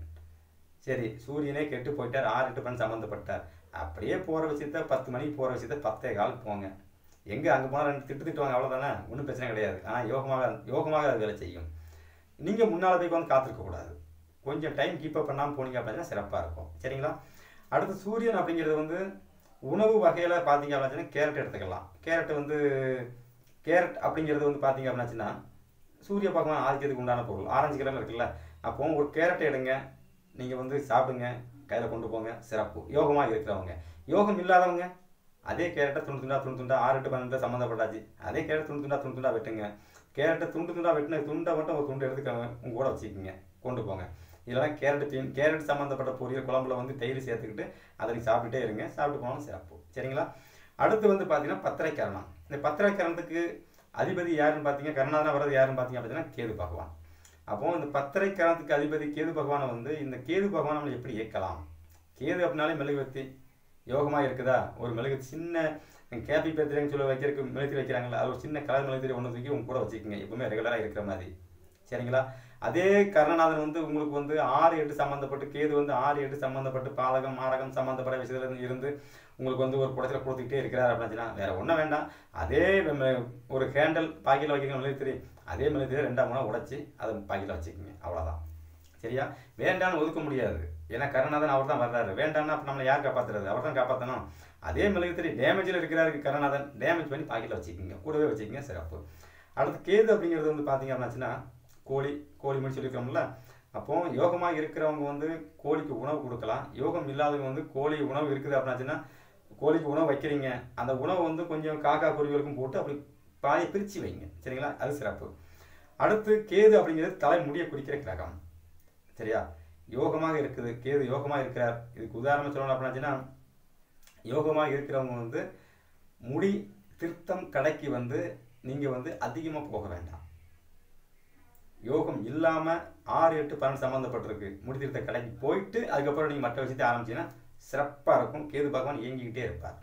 [SPEAKER 1] சரி சூரியனே கெட்டு போயிட்டார் ஆறு எட்டு பண் சம்மந்தப்பட்டார் அப்படியே போகிற விஷயத்த பத்து மணிக்கு போகிற விஷயத்த பத்தே கால் போங்க எங்கே அங்கே போனால் ரெண்டு திட்டு திட்டுவாங்க அவ்வளோதானே ஒன்றும் பிரச்சனை கிடையாது ஆனால் யோகமாக யோகமாக அது வேலை செய்யும் நீங்கள் முன்னால் போய் வந்து காத்திருக்க கூடாது கொஞ்சம் டைம் கீப்பப் பண்ணாமல் போனீங்க அப்படின்னா சிறப்பாக இருக்கும் சரிங்களா அடுத்து சூரியன் அப்படிங்கிறது வந்து உணவு வகையில் பார்த்தீங்க அப்படின்னா கேரட் எடுத்துக்கலாம் கேரட் வந்து கேரட் அப்படிங்கிறது வந்து பார்த்தீங்க அப்படின்னாச்சுன்னா சூரிய பகவான் ஆதிக்கத்துக்கு உண்டான பொருள் ஆரஞ்சு கலரில் இருக்குல்ல அப்போ ஒரு கேரட் எடுங்க நீங்கள் வந்து சாப்பிடுங்க கையில் கொண்டு போங்க சிறப்பு யோகமாக இருக்கிறவங்க யோகம் இல்லாதவங்க அதே கேரட்டை துண்டு துண்டா துண்டு துண்டா ஆறு எட்டு பன்னெண்டு சம்மந்தப்பட்டாச்சு அதே கேரட் துண்டு துண்டா துண்டு துண்டா வெட்டுங்க கேரட்டை துண்டு துண்டா வெட்டின துண்டை மட்டும் ஒரு துண்டு எடுத்துக்கோங்க உங்க கூட வச்சுக்கோங்க கொண்டு போங்க இதெல்லாம் கேரட் பீன் கேரட் சம்மந்தப்பட்ட பொரியல் குழம்புல வந்து டெய்லி சேர்த்துக்கிட்டு அதை நீங்கள் சாப்பிட்டுட்டே இருங்க சாப்பிட்டு போனாலும் சிறப்பு சரிங்களா அடுத்து வந்து பார்த்தீங்கன்னா பத்திரை கரணம் இந்த பத்திரை கரணத்துக்கு அதிபதி யாருன்னு பார்த்தீங்க கருணாதனா வர்றது யாருன்னு பார்த்தீங்க அப்படின்னா கேது பகவான் அப்போ இந்த பத்திரை கரணத்துக்கு அதிபதி கேது பகவானை வந்து இந்த கேது பகவானை நம்ம எப்படி இயக்கலாம் கேது அப்படின்னாலே மெழுகுவர்த்தி யோகமாக இருக்குதா ஒரு மெழுகு சின்ன கேபி பேத்திரைன்னு சொல்லி வைக்கிறதுக்கு மெழுகுத்தி வைக்கிறாங்களா அது ஒரு சின்ன கலர் மெழுகுத்திரி ஒன்று தூக்கி உங்க கூட வச்சுக்கோங்க எப்பவுமே ரெகுலராக இருக்கிற மாதிரி சரிங்களா அதே கருணாநாதன் வந்து உங்களுக்கு வந்து ஆறு எட்டு சம்மந்தப்பட்டு கேது வந்து ஆறு எட்டு சம்மந்தப்பட்டு பாதகம் மாரகம் சம்மந்தப்பட்ட விஷயத்துல இருந்து இருந்து உங்களுக்கு வந்து ஒரு குடத்தில் கொடுத்துக்கிட்டே இருக்கிறார் அப்படின்னா வேற ஒன்றும் வேண்டாம் அதே மெ- ஒரு ஹேண்டல் பாக்கெட்டில் வைக்கிற மெழுகுத்திரி அதே மெழுகுத்திரி ரெண்டாம் மூணா உடைச்சி அதை பாக்கெட்டில் வச்சுக்கோங்க அவ்வளோதான் சரியா வேண்டான்னு ஒதுக்க முடியாது ஏன்னா கருணாதன் அவர் தான் வர்றாரு வேண்டாம்னா அப்போ நம்மளை யார் காப்பாத்துறது அவர் தான் காப்பாற்றணும் அதே மெழுகுத்திரி டேமேஜில் இருக்கிறாரு கருணாதன் டேமேஜ் பண்ணி பாக்கெட்டில் வச்சுக்கோங்க கூடவே வச்சுக்கோங்க சிறப்பு அடுத்து கேது அப்படிங்கிறது வந்து பார்த்தீங்க அப்படின்னாச்சுன்னா கோழி கோழி மாதிரி சொல்லியிருக்கோம்ல அப்போ யோகமாக இருக்கிறவங்க வந்து கோழிக்கு உணவு கொடுக்கலாம் யோகம் இல்லாதவங்க வந்து கோழி உணவு இருக்குது அப்படின்னாச்சுன்னா கோழிக்கு உணவு வைக்கிறீங்க அந்த உணவு வந்து கொஞ்சம் காக்கா குருவிகளுக்கும் போட்டு அப்படி பாயை பிரித்து வைங்க சரிங்களா அது சிறப்பு அடுத்து கேது அப்படிங்கிறது தலை முடியை குறிக்கிற கிரகம் சரியா யோகமாக இருக்குது கேது யோகமாக இருக்கிறார் இதுக்கு உதாரணம் சொல்லணும் அப்படின்னாச்சுன்னா யோகமாக இருக்கிறவங்க வந்து முடி திருத்தம் கடைக்கு வந்து நீங்கள் வந்து அதிகமாக போக வேண்டாம் யோகம் இல்லாமல் ஆறு எட்டு பன்னெண்டு சம்மந்தப்பட்டிருக்கு முடி திருத்த கடைக்கு போயிட்டு அதுக்கப்புறம் நீங்கள் மற்ற விஷயத்தை ஆரம்பிச்சீங்கன்னா சிறப்பாக இருக்கும் கேது பகவான் இயங்கிக்கிட்டே இருப்பார்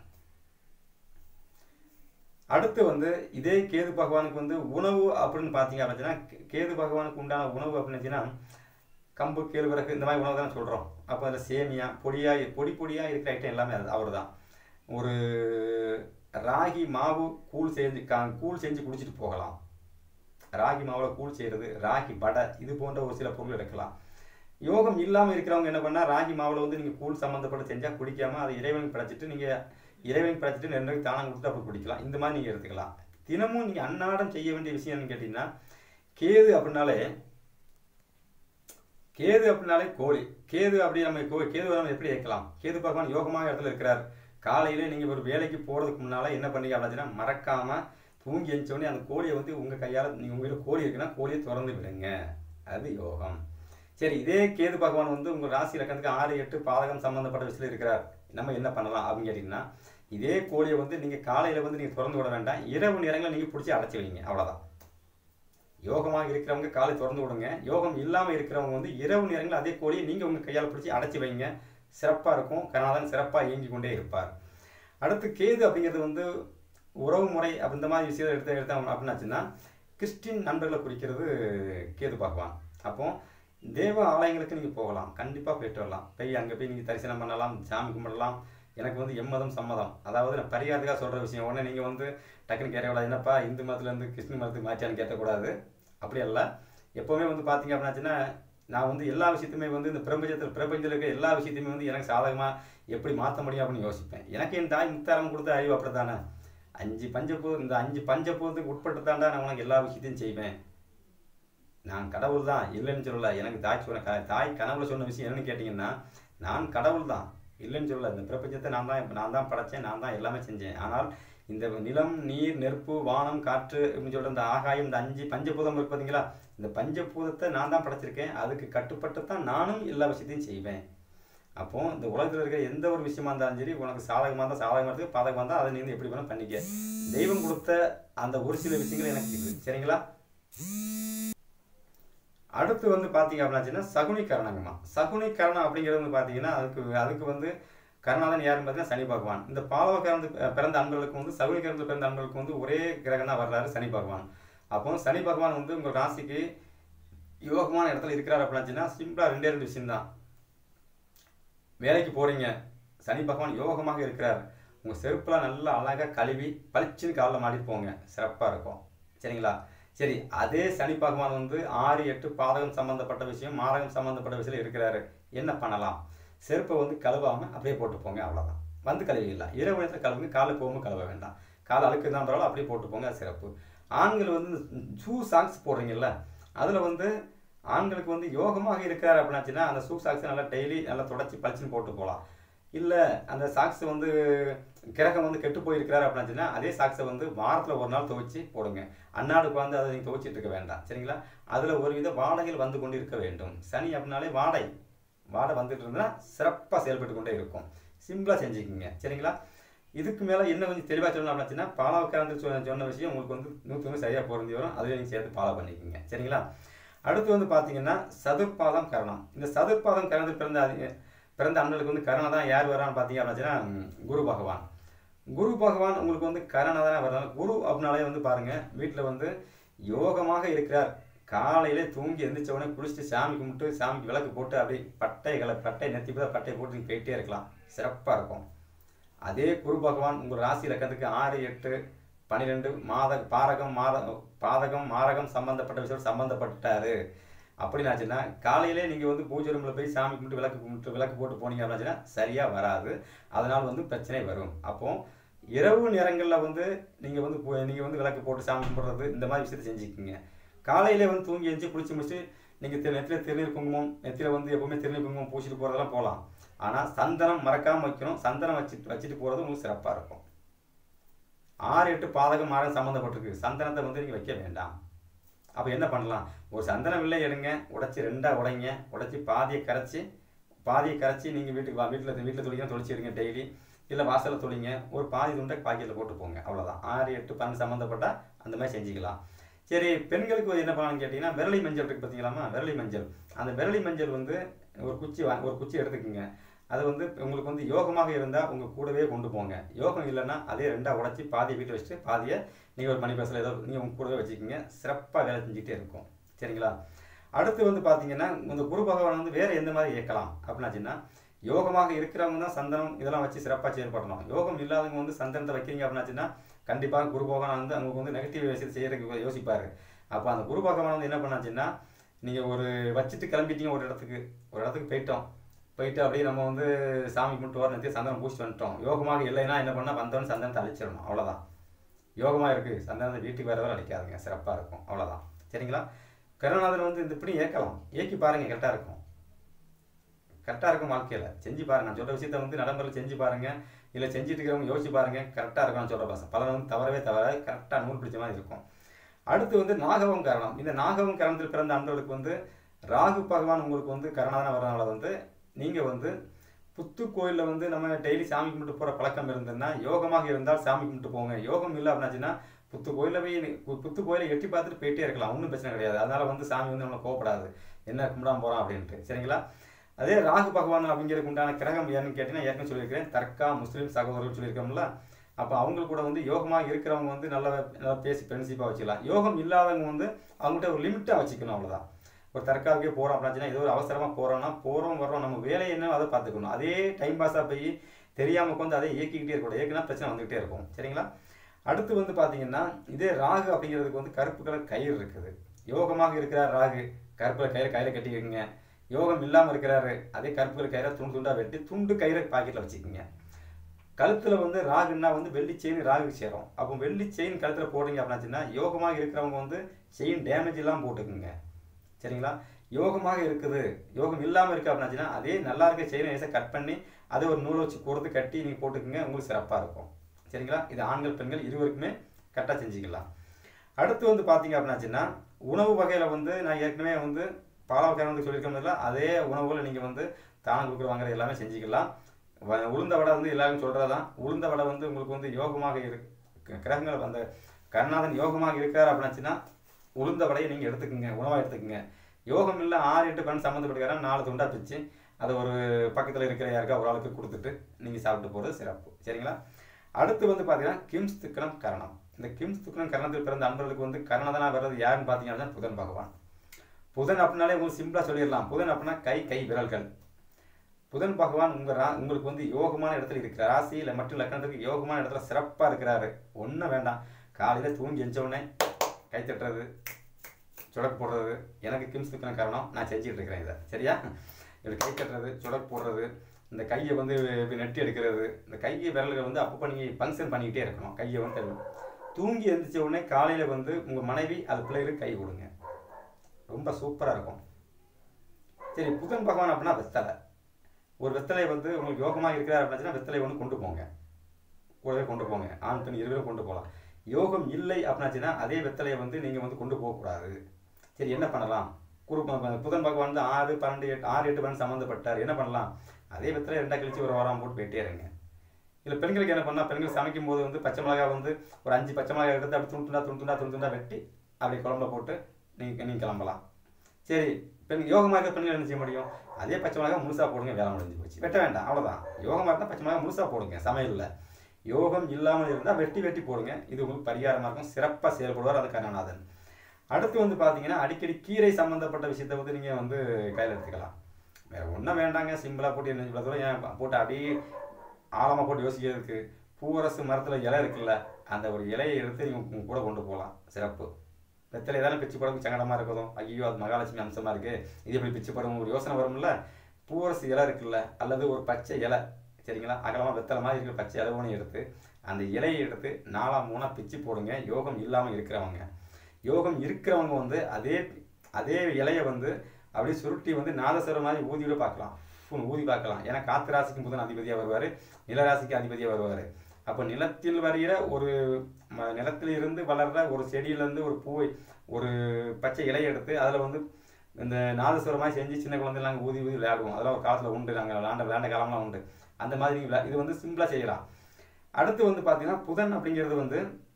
[SPEAKER 1] அடுத்து வந்து இதே கேது பகவானுக்கு வந்து உணவு அப்படின்னு பார்த்தீங்க அப்படின்னா கேது பகவானுக்கு உண்டான உணவு அப்படின்னுச்சுன்னா கம்பு கேழ்வரகு இந்த மாதிரி உணவு தான் சொல்கிறோம் அப்போ அதில் சேமியா பொடியாக பொடி பொடியாக இருக்கிற ஐட்டம் எல்லாமே அது அவர் தான் ஒரு ராகி மாவு கூழ் செஞ்சு கா கூழ் செஞ்சு குடிச்சிட்டு போகலாம் ராகி மாவில் கூழ் செய்கிறது ராகி வடை இது போன்ற ஒரு சில பொருள் எடுக்கலாம் யோகம் இல்லாமல் இருக்கிறவங்க என்ன பண்ணால் ராகி மாவில் வந்து நீங்கள் கூழ் சம்மந்தப்பட்டு செஞ்சால் குடிக்காமல் அதை இறைவனுக்கு படைச்சிட்டு நீங்கள் இறைவனுக்கு படைச்சிட்டு ரெண்டு தானம் கொடுத்து அப்படி குடிக்கலாம் இந்த மாதிரி நீங்கள் எடுத்துக்கலாம் தினமும் நீங்கள் அன்னாடம் செய்ய வேண்டிய விஷயம் என்னன்னு கேட்டிங்கன்னா கேது அப்படின்னாலே கேது அப்படின்னாலே கோழி கேது அப்படி நம்ம கோ கேது நம்ம எப்படி இயக்கலாம் கேது பகவான் யோகமாக இடத்துல இருக்கிறார் காலையில நீங்கள் ஒரு வேலைக்கு போகிறதுக்கு முன்னால் என்ன பண்ணீங்க அப்படின்னா மறக்காமல் தூங்கி எழுந்த உடனே அந்த கோழியை வந்து உங்கள் கையால் நீங்கள் உங்கள் வீட்டில் கோழி இருக்குன்னா கோழியை திறந்து விடுங்க அது யோகம் சரி இதே கேது பகவான் வந்து உங்கள் ராசி இலக்கணத்துக்கு ஆறு எட்டு பாதகம் சம்மந்தப்பட்ட விஷயத்தில் இருக்கிறார் நம்ம என்ன பண்ணலாம் அப்படின்னு கேட்டிங்கன்னா இதே கோழியை வந்து நீங்கள் காலையில் வந்து நீங்கள் திறந்து விட வேண்டாம் இரவு நேரங்களில் நீங்கள் பிடிச்சி அடைச்சி வைங்க அவ்வளோதான் யோகமாக இருக்கிறவங்க காலை திறந்து விடுங்க யோகம் இல்லாமல் இருக்கிறவங்க வந்து இரவு நேரங்களில் அதே கோழியை நீங்கள் உங்கள் கையால் பிடிச்சி அடைச்சி வைங்க சிறப்பாக இருக்கும் கருணாதன் சிறப்பாக இயங்கி கொண்டே இருப்பார் அடுத்து கேது அப்படிங்கிறது வந்து உறவு முறை அப்ப இந்த மாதிரி விஷயத்தை எடுத்து எடுத்தோம் அப்படின்னாச்சுன்னா கிறிஸ்டின் நண்பர்களை குறிக்கிறது கேது பகவான் அப்போ தேவ ஆலயங்களுக்கு நீங்கள் போகலாம் கண்டிப்பாக போயிட்டு வரலாம் போய் அங்கே போய் நீங்கள் தரிசனம் பண்ணலாம் சாமி கும்பிடலாம் எனக்கு வந்து எம்மதம் சம்மதம் அதாவது நான் பரிகாரத்துக்காக சொல்கிற விஷயம் உடனே நீங்கள் வந்து டக்குன்னு கேட்கக்கூடாது என்னப்பா இந்து மதத்துலேருந்து கிறிஸ்டின் மதத்துக்கு மாற்றியான்னு கேட்கக்கூடாது அப்படி அல்ல எப்போவுமே வந்து பார்த்தீங்க அப்படின்னாச்சுன்னா நான் வந்து எல்லா விஷயத்தையுமே வந்து இந்த பிரபஞ்சத்தில் பிரபஞ்சத்தில் இருக்க எல்லா விஷயத்தையுமே வந்து எனக்கு சாதகமாக எப்படி மாற்ற முடியும் அப்படின்னு யோசிப்பேன் எனக்கு என் தாய் முத்தாரம் கொடுத்த அறிவு அப்படி தானே அஞ்சு பஞ்சபூ இந்த அஞ்சு பஞ்சபூதத்துக்கு உட்பட்டு தாண்டா நான் உனக்கு எல்லா விஷயத்தையும் செய்வேன் நான் கடவுள் தான் இல்லைன்னு சொல்லல எனக்கு தாய் சொன்ன க- தாய் கனவுல சொன்ன விஷயம் என்னன்னு கேட்டிங்கன்னா நான் கடவுள் தான் இல்லைன்னு சொல்லல இந்த பிரபஞ்சத்தை நான் தான் நான் தான் படைச்சேன் நான் தான் எல்லாமே செஞ்சேன் ஆனால் இந்த நிலம் நீர் நெருப்பு வானம் காற்று அப்படின்னு சொல்ற இந்த ஆகாயம் இந்த அஞ்சு பஞ்சபூதம் இருக்கு பார்த்தீங்களா இந்த பஞ்சபூதத்தை நான் தான் படைச்சிருக்கேன் அதுக்கு கட்டுப்பட்டு தான் நானும் எல்லா விஷயத்தையும் செய்வேன் அப்போ இந்த உலகத்தில் இருக்கிற எந்த ஒரு விஷயமா இருந்தாலும் சரி உனக்கு சாதகமாக இருந்தால் சாதகமாக இருக்கு பாதகமாக இருந்தால் அதை நீ வந்து எப்படி வேணால் பண்ணிக்க தெய்வம் கொடுத்த அந்த ஒரு சில விஷயங்கள் எனக்கு இருக்குது சரிங்களா அடுத்து வந்து பார்த்தீங்க அப்படின்னாச்சுன்னா சகுனி கரணங்கம்மா சகுனி கரணம் அப்படிங்கிறது வந்து பார்த்தீங்கன்னா அதுக்கு அதுக்கு வந்து கருணாதன் யாருன்னு பார்த்தீங்கன்னா சனி பகவான் இந்த பாலவ கறந்து பிறந்த அன்பர்களுக்கு வந்து சகுனி கறந்து பிறந்த அன்பர்களுக்கு வந்து ஒரே கிரகம் தான் வர்றாரு சனி பகவான் அப்போ சனி பகவான் வந்து உங்கள் ராசிக்கு யோகமான இடத்துல இருக்கிறார் அப்படின்னாச்சுன்னா சிம்பிளாக ரெண்டே ரெண்டு விஷயம்தான் வேலைக்கு போறீங்க சனி பகவான் யோகமாக இருக்கிறார் உங்கள் செருப்புலாம் நல்லா அழகாக கழுவி பளிச்சுன்னு காலில் மாட்டிட்டு போங்க சிறப்பாக இருக்கும் சரிங்களா சரி அதே சனி பகவான் வந்து ஆறு எட்டு பாதகம் சம்பந்தப்பட்ட விஷயம் மாரகம் சம்பந்தப்பட்ட விஷயம் இருக்கிறாரு என்ன பண்ணலாம் செருப்பை வந்து கழுவாமல் அப்படியே போட்டு போங்க அவ்வளோதான் வந்து கழுவிடலாம் இரவு நேரத்தில் கழுவுங்க காலை போகும்போது கழுவ வேண்டாம் காலை அழுக்கு தான் பரவாயில்ல அப்படியே போட்டு போங்க அது சிறப்பு ஆண்கள் வந்து ஷூ சாக்ஸ் போடுறீங்கல்ல அதில் வந்து ஆண்களுக்கு வந்து யோகமாக இருக்கிறார் அப்படின்னாச்சுன்னா அந்த ஷூ சாக்ஸ் நல்லா டெய்லி நல்லா தொடச்சி பளிச்சுன்னு போட்டு போகலாம் இல்லை அந்த சாக்ஸ் வந்து கிரகம் வந்து கெட்டு போயிருக்கிறாரு அப்படின்னு சொன்னா அதே சாக்ஸை வந்து வாரத்தில் ஒரு நாள் துவைச்சி போடுங்க அன்னாடுக்கு வந்து அதை நீங்கள் துவைச்சிட்டு இருக்க வேண்டாம் சரிங்களா அதில் ஒரு வித வாடகைகள் வந்து கொண்டு இருக்க வேண்டும் சனி அப்படின்னாலே வாடை வாடை வந்துட்டு இருந்தா சிறப்பாக செயல்பட்டு கொண்டே இருக்கும் சிம்பிளாக செஞ்சுக்குங்க சரிங்களா இதுக்கு மேலே என்ன கொஞ்சம் தெளிவாக சொல்லணும் அப்படின்னா பாலாவுக்காரந்து சொன்ன சொன்ன விஷயம் உங்களுக்கு வந்து நூற்றி ஒன்று சரியாக பொருந்தி வரும் அதையும் நீங்கள் சேர்த்து ஃபாலோ பண்ணிக்கோங்க சரிங்களா அடுத்து வந்து பார்த்தீங்கன்னா சதுர்பாதம் கரணம் இந்த சதுர்பாதம் கரணத்தில் பிறந்த அதி- பிறந்த அண்ணனுக்கு வந்து கரணம் தான் யார் வரான்னு பார்த்தீங்க அப்படின்னா ம், குரு பகவான் குரு பகவான் உங்களுக்கு வந்து கரணம் தான் வர்றாங்க குரு அப்படின்னாலே வந்து பாருங்க வீட்டில் வந்து யோகமாக இருக்கிறார் காலையிலே தூங்கி எந்திரிச்ச உடனே குளிச்சுட்டு சாமி கும்பிட்டு சாமிக்கு விளக்கு போட்டு அப்படியே பட்டைகளை பட்டை நெத்தி போய் பட்டை போட்டு நீங்கள் போயிட்டே இருக்கலாம் சிறப்பாக இருக்கும் அதே குரு பகவான் உங்கள் ராசி இலக்கத்துக்கு ஆறு எட்டு பன்னிரெண்டு மாத பாரகம் மாத பாதகம் மாரகம் சம்பந்தப்பட்ட விஷயம் சம்பந்தப்பட்டாரு அப்படின்னாச்சுன்னா காலையிலே நீங்கள் வந்து பூஜை ரூமில் போய் சாமி கும்பிட்டு விளக்கு கும்பிட்டு விளக்கு போட்டு போனீங்க அப்படின்னாச்சுன்னா சரியாக வராது அதனால் வந்து பிரச்சனை வரும் அப்போ இரவு நேரங்களில் வந்து நீங்கள் வந்து நீங்கள் வந்து விளக்கு போட்டு சாமி கும்பிட்றது இந்த மாதிரி விஷயத்தை செஞ்சுக்கிங்க காலையிலே வந்து தூங்கி எழுந்து குளிச்சு முடிச்சு நீங்கள் நெத்தியில் திருநீர் குங்குமம் நெத்தியில் வந்து எப்பவுமே திருநீர் குங்குமம் பூசிட்டு போகிறதெல்லாம் போகலாம் ஆனால் சந்தனம் மறக்காமல் வைக்கணும் சந்தனம் வச்சுட்டு வச்சுட்டு போகிறது உங்களுக்கு சிறப்பாக இருக்கும் ஆறு எட்டு பாதகம் மாறம் சம்மந்தப்பட்டிருக்கு சந்தனத்தை வந்து நீங்கள் வைக்க வேண்டாம் அப்போ என்ன பண்ணலாம் ஒரு சந்தனம் வில்லை எடுங்க உடைச்சி ரெண்டாக உடைங்க உடைச்சி பாதியை கரைச்சி பாதியை கரைச்சி நீங்கள் வீட்டுக்கு வா வீட்டில் வீட்டில் தொழிக்கணும் தொளிச்சிடுங்க டெய்லி இல்லை வாசலில் தொழிங்க ஒரு பாதி துண்டை பாக்கெட்டில் போட்டு போங்க அவ்வளோதான் ஆறு எட்டு பன்னெண்டு சம்மந்தப்பட்டால் அந்த மாதிரி செஞ்சுக்கலாம் சரி பெண்களுக்கு வந்து என்ன பண்ணலாம்னு கேட்டிங்கன்னா விரலி மஞ்சள் இருக்குது பார்த்தீங்களாமா விரலி மஞ்சள் அந்த விரலி மஞ்சள் வந்து ஒரு குச்சி வா ஒரு குச்சி எடுத்துக்கோங்க அது வந்து உங்களுக்கு வந்து யோகமாக இருந்தால் உங்கள் கூடவே கொண்டு போங்க யோகம் இல்லைன்னா அதே ரெண்டாக உடைச்சி பாதியை வீட்டில் வச்சுட்டு பாதியை நீங்கள் ஒரு மணி பஸ்ஸில் ஏதோ நீங்கள் உங்கள் கூடவே வச்சுக்கோங்க சிறப்பாக வேலை செஞ்சுக்கிட்டே இருக்கும் சரிங்களா அடுத்து வந்து பார்த்தீங்கன்னா இந்த குரு பகவான் வந்து வேறு எந்த மாதிரி இயக்கலாம் அப்படின்னாச்சுன்னா யோகமாக இருக்கிறவங்க தான் சந்தனம் இதெல்லாம் வச்சு சிறப்பாக செயல்படணும் யோகம் இல்லாதவங்க வந்து சந்தனத்தை வைக்கிறீங்க அப்படின்னாச்சுன்னா கண்டிப்பாக குரு பகவான் வந்து அவங்களுக்கு வந்து நெகட்டிவ் விஷயத்தை செய்யறதுக்கு யோசிப்பார் அப்போ அந்த குரு பகவான் வந்து என்ன பண்ணாச்சுன்னா நீங்கள் ஒரு வச்சுட்டு கிளம்பிட்டீங்க ஒரு இடத்துக்கு ஒரு இடத்துக்கு போயிட்டோம் போயிட்டு அப்படியே நம்ம வந்து சாமி கும்பிட்டு வர நேரத்தில் சந்தனம் பூசிட்டு வந்துட்டோம் யோகமாக இல்லைன்னா என்ன பண்ணால் வந்தவன் சந்தனத்தை அழிச்சிடணும் அவ்வளோதான் யோகமாக இருக்குது சந்தனத்தை வீட்டுக்கு வேறு வேறு அழிக்காதுங்க சிறப்பாக இருக்கும் அவ்வளோதான் சரிங்களா கருணாநாதன் வந்து இந்த இப்படி ஏற்கலாம் ஏக்கி பாருங்கள் கரெக்டாக இருக்கும் கரெக்டாக இருக்கும் வாழ்க்கையில் செஞ்சு பாருங்க நான் சொல்கிற விஷயத்த வந்து நடைமுறையில் செஞ்சு பாருங்க இல்லை செஞ்சுட்டு இருக்கிறவங்க யோசிச்சு பாருங்க கரெக்டாக இருக்கும் நான் சொல்கிற பாசம் பலன் வந்து தவறவே தவிர கரெக்டாக நூல் பிடிச்ச மாதிரி இருக்கும் அடுத்து வந்து நாகவம் கரணம் இந்த நாகவம் கரணத்தில் பிறந்த அன்பர்களுக்கு வந்து ராகு பகவான் உங்களுக்கு வந்து கரணாதன வரனால வந்து நீங்கள் வந்து புத்து கோயிலில் வந்து நம்ம டெய்லி சாமி கும்பிட்டு போகிற பழக்கம் இருந்ததுன்னா யோகமாக இருந்தால் சாமி கும்பிட்டு போங்க யோகம் இல்லை அப்படின்னாச்சுன்னா புத்து கோயிலில் போய் நீ- பு- புத்து கோயிலை எட்டி பார்த்துட்டு போயிட்டே இருக்கலாம் ஒன்றும் பிரச்சனை கிடையாது அதனால வந்து சாமி வந்து நம்மளை கோவப்படாது என்ன கும்பிடாம போகிறோம் அப்படின்ட்டு சரிங்களா அதே ராகு பகவான் அப்படிங்கிறதுக்கு உண்டான கிரகம் ஏன்னு கேட்டீங்கன்னா ஏற்கனவே சொல்லியிருக்கிறேன் தர்கா முஸ்லீம் சகோதரர்கள் சொல்லியிருக்கோம்ல அப்போ அவங்க கூட வந்து யோகமாக இருக்கிறவங்க வந்து நல்லா நல்லா பேசி ஃப்ரெண்ட்ஷிப்பாக வச்சுக்கலாம் யோகம் இல்லாதவங்க வந்து அவங்ககிட்ட ஒரு லிமிட்டாக வச்சுக்கணும் அவ்வளோதான் ஒரு தற்காவுக்கே போகிறோம் அப்படின்னா ஏதோ ஒரு அவசரமாக போகிறோம்னா போகிறோம் வர்றோம் நம்ம வேலை என்ன அதை பார்த்துக்கணும் அதே டைம் பாஸாக போய் தெரியாமல் உட்காந்து அதை இயக்கிக்கிட்டே இருக்கக்கூடாது ஏற்கனவே பிரச்சனை வந்துக்கிட்டே இருக்கும் சரிங்களா அடுத்து வந்து பார்த்தீங்கன்னா இதே ராகு அப்படிங்கிறதுக்கு வந்து கருப்பு கலர் கயிறு இருக்குது யோகமாக இருக்கிறார் ராகு கருப்பு கலர் கயிறு கையில் கட்டிக்கிறீங்க யோகம் இல்லாமல் இருக்கிறாரு அதே கருப்பு கலர் கயிறை துண்டு துண்டாக வெட்டி துண்டு கயிறை பாக்கெட்டில் வச்சுக்கோங்க கழுத்தில் வந்து ராகுன்னா வந்து வெள்ளி செயின் ராகு சேரும் அப்போ வெள்ளி செயின் கழுத்தில் போடுறீங்க அப்படின்னாச்சுன்னா யோகமாக இருக்கிறவங்க வந்து செயின் டேமேஜ் எல்லாம் போட்டுக்குங்க சரிங்களா யோகமாக இருக்குது யோகம் இல்லாமல் இருக்குது அப்படின்னாச்சுன்னா அதே நல்லா இருக்க செயினை லேசாக கட் பண்ணி அதை ஒரு நூலை வச்சு கொடுத்து கட்டி நீங்கள் போட்டுக்குங்க உங்களுக்கு சிறப்பாக இருக்கும் சரிங்களா இது ஆண்கள் பெண்கள் இருவருக்குமே கரெக்டாக செஞ்சுக்கலாம் அடுத்து வந்து பார்த்தீங்க அப்படின்னாச்சுன்னா உணவு வகையில் வந்து நான் ஏற்கனவே வந்து பாலாவக்காரன் வந்து சொல்லியிருக்கோம்ல அதே உணவுகளை நீங்கள் வந்து தானம் கொடுக்குற வாங்குற எல்லாமே செஞ்சுக்கலாம் வ- உளுந்த வடை வந்து எல்லாரும் சொல்கிறதான் உளுந்த வடை வந்து உங்களுக்கு வந்து யோகமாக இருக்கு கிரகங்கள் அந்த கருணாதன் யோகமாக இருக்கார் அப்படின்னாச்சுன்னா உளுந்த வடையை நீங்கள் எடுத்துக்கோங்க உணவாக எடுத்துக்கோங்க யோகம் இல்லை ஆறு எட்டு பண் சம்மந்தப்பட்டுக்காரன் நாலு துண்டா பிச்சு அதை ஒரு பக்கத்தில் இருக்கிற யாருக்கா ஒரு ஆளுக்கு கொடுத்துட்டு நீங்கள் சாப்பிட்டு போகிறது சிறப்பு சரிங்களா அடுத்து வந்து பார்த்தீங்கன்னா கிம்ஸ் துக்கணம் கரணம் இந்த கிம்ஸ் துக்கணம் கரணத்தில் பிறந்த அன்பர்களுக்கு வந்து கரணதனாக வர்றது யாருன்னு பார்த்தீங்கன்னா புதன் பகவான் புதன் அப்படின்னாலே உங்களுக்கு சிம்பிளாக சொல்லிடலாம் புதன் அப்படின்னா கை கை விரல்கள் புதன் பகவான் உங்கள் ரா உங்களுக்கு வந்து யோகமான இடத்துல இருக்கிற ராசியில் மட்டும் லக்னத்துக்கு யோகமான இடத்துல சிறப்பாக இருக்கிறாரு ஒன்றும் வேண்டாம் காலையில் தூங்கி எஞ்ச உடனே கை தட்டுறது சுடக்கு போடுறது எனக்கு கிம்ஸ் துக்கின காரணம் நான் செஞ்சுட்டு இருக்கிறேன் இதை சரியா இப்படி கை தட்டுறது சுடக்கு போடுறது இந்த கையை வந்து இப்படி நெட்டி எடுக்கிறது இந்த கையை விரல்களை வந்து அப்பப்போ நீங்கள் ஃபங்க்ஷன் பண்ணிக்கிட்டே இருக்கணும் கையை வந்து தூங்கி எந்திரிச்ச உடனே காலையில் வந்து உங்கள் மனைவி அது பிள்ளைகளுக்கு கை கொடுங்க ரொம்ப சூப்பராக இருக்கும் சரி புதன் பகவான் அப்படின்னா வெத்தலை ஒரு வெத்தலை வந்து உங்களுக்கு யோகமாக இருக்கிறார் அப்படின்னா வெத்தலை ஒன்று கொண்டு போங்க கூடவே கொண்டு போங்க ஆண் பெண் இருவரும் கொண்டு போகலாம் யோகம் இல்லை அப்படின்னாச்சுன்னா அதே வெத்தலையை வந்து நீங்கள் வந்து கொண்டு போகக்கூடாது சரி என்ன பண்ணலாம் குரு புதன் பகவான் வந்து ஆறு பன்னெண்டு எட்டு ஆறு எட்டு பன்னெண்டு சம்மந்தப்பட்டார் என்ன பண்ணலாம் அதே வெத்தலை ரெண்டா கழிச்சு ஒரு வாரம் போட்டு வெட்டியே இருங்க இல்லை பெண்களுக்கு என்ன பண்ணால் பெண்கள் சமைக்கும் போது வந்து பச்சை மிளகா வந்து ஒரு அஞ்சு பச்சை மிளகா எடுத்து அப்படி துண்டுண்டா துண்டுண்டா துண்டுண்டா வெட்டி அப்படி குழம்புல போட்டு நீங்கள் நீங்கள் கிளம்பலாம் சரி பெண் யோகமாக இருக்க பெண்கள் என்ன செய்ய முடியும் அதே பச்சை மிளகா முழுசாக போடுங்க வேலை முடிஞ்சு போச்சு வெட்ட வேண்டாம் அவ்வளோதான் யோகமாக இருந்தால் பச்சை மிளகா முழுசாக போடுங்க சமையலில் யோகம் இல்லாமல் இருந்தால் வெட்டி வெட்டி போடுங்க இது உங்களுக்கு பரிகாரமாக இருக்கும் சிறப்பாக செயல்படுவார் அது கருணாநாதன் அடுத்து வந்து பார்த்தீங்கன்னா அடிக்கடி கீரை சம்மந்தப்பட்ட விஷயத்தை வந்து நீங்கள் வந்து கையில் எடுத்துக்கலாம் வேறு ஒன்றும் வேண்டாங்க சிம்பிளாக போட்டு என்ன இவ்வளோ தூரம் ஏன் போட்டு அப்படியே ஆழமாக போட்டு யோசிக்கிறதுக்கு பூவரசு மரத்தில் இலை இருக்குல்ல அந்த ஒரு இலையை எடுத்து நீங்கள் கூட கொண்டு போகலாம் சிறப்பு வெத்தலை தானே பிச்சு படம் சங்கடமாக இருக்கதும் ஐயோ அது மகாலட்சுமி அம்சமாக இருக்குது இது எப்படி பிச்சு படம் ஒரு யோசனை வரும்ல பூவரசு இலை இருக்குல்ல அல்லது ஒரு பச்சை இலை சரிங்களா அகலமாக வெத்தலை மாதிரி இருக்கிற பச்சை இலை ஒன்று எடுத்து அந்த இலையை எடுத்து நாலாம் மூணாக பிச்சு போடுங்க யோகம் இல்லாமல் இருக்கிறவங்க யோகம் இருக்கிறவங்க வந்து அதே அதே இலையை வந்து அப்படியே சுருட்டி வந்து நாதஸ்வரம் மாதிரி ஊதி விட பார்க்கலாம் ஃபுல் ஊதி பார்க்கலாம் ஏன்னா காத்து ராசிக்கு முதன் அதிபதியாக வருவார் நிலராசிக்கு அதிபதியாக வருவார் அப்போ நிலத்தில் வருகிற ஒரு ம- நிலத்தில் இருந்து வளர்ற ஒரு செடியிலேருந்து ஒரு பூவை ஒரு பச்சை இலையை எடுத்து அதில் வந்து இந்த நாதஸ்வரமாக செஞ்சு சின்ன குழந்தைலாம் நாங்கள் ஊதி ஊதி விளையாடுவோம் அதெல்லாம் ஒரு காலத்தில் உண்டு நாங்கள் விளையாண்ட விளையாண்ட காலம்லாம் உண்டு அந்த மாதிரி நீங்க விளா- இது வந்து சிம்பிளாக செய்யலாம் அடுத்து வந்து பார்த்தீங்கன்னா புதன் அப்படிங்கிறது வந்து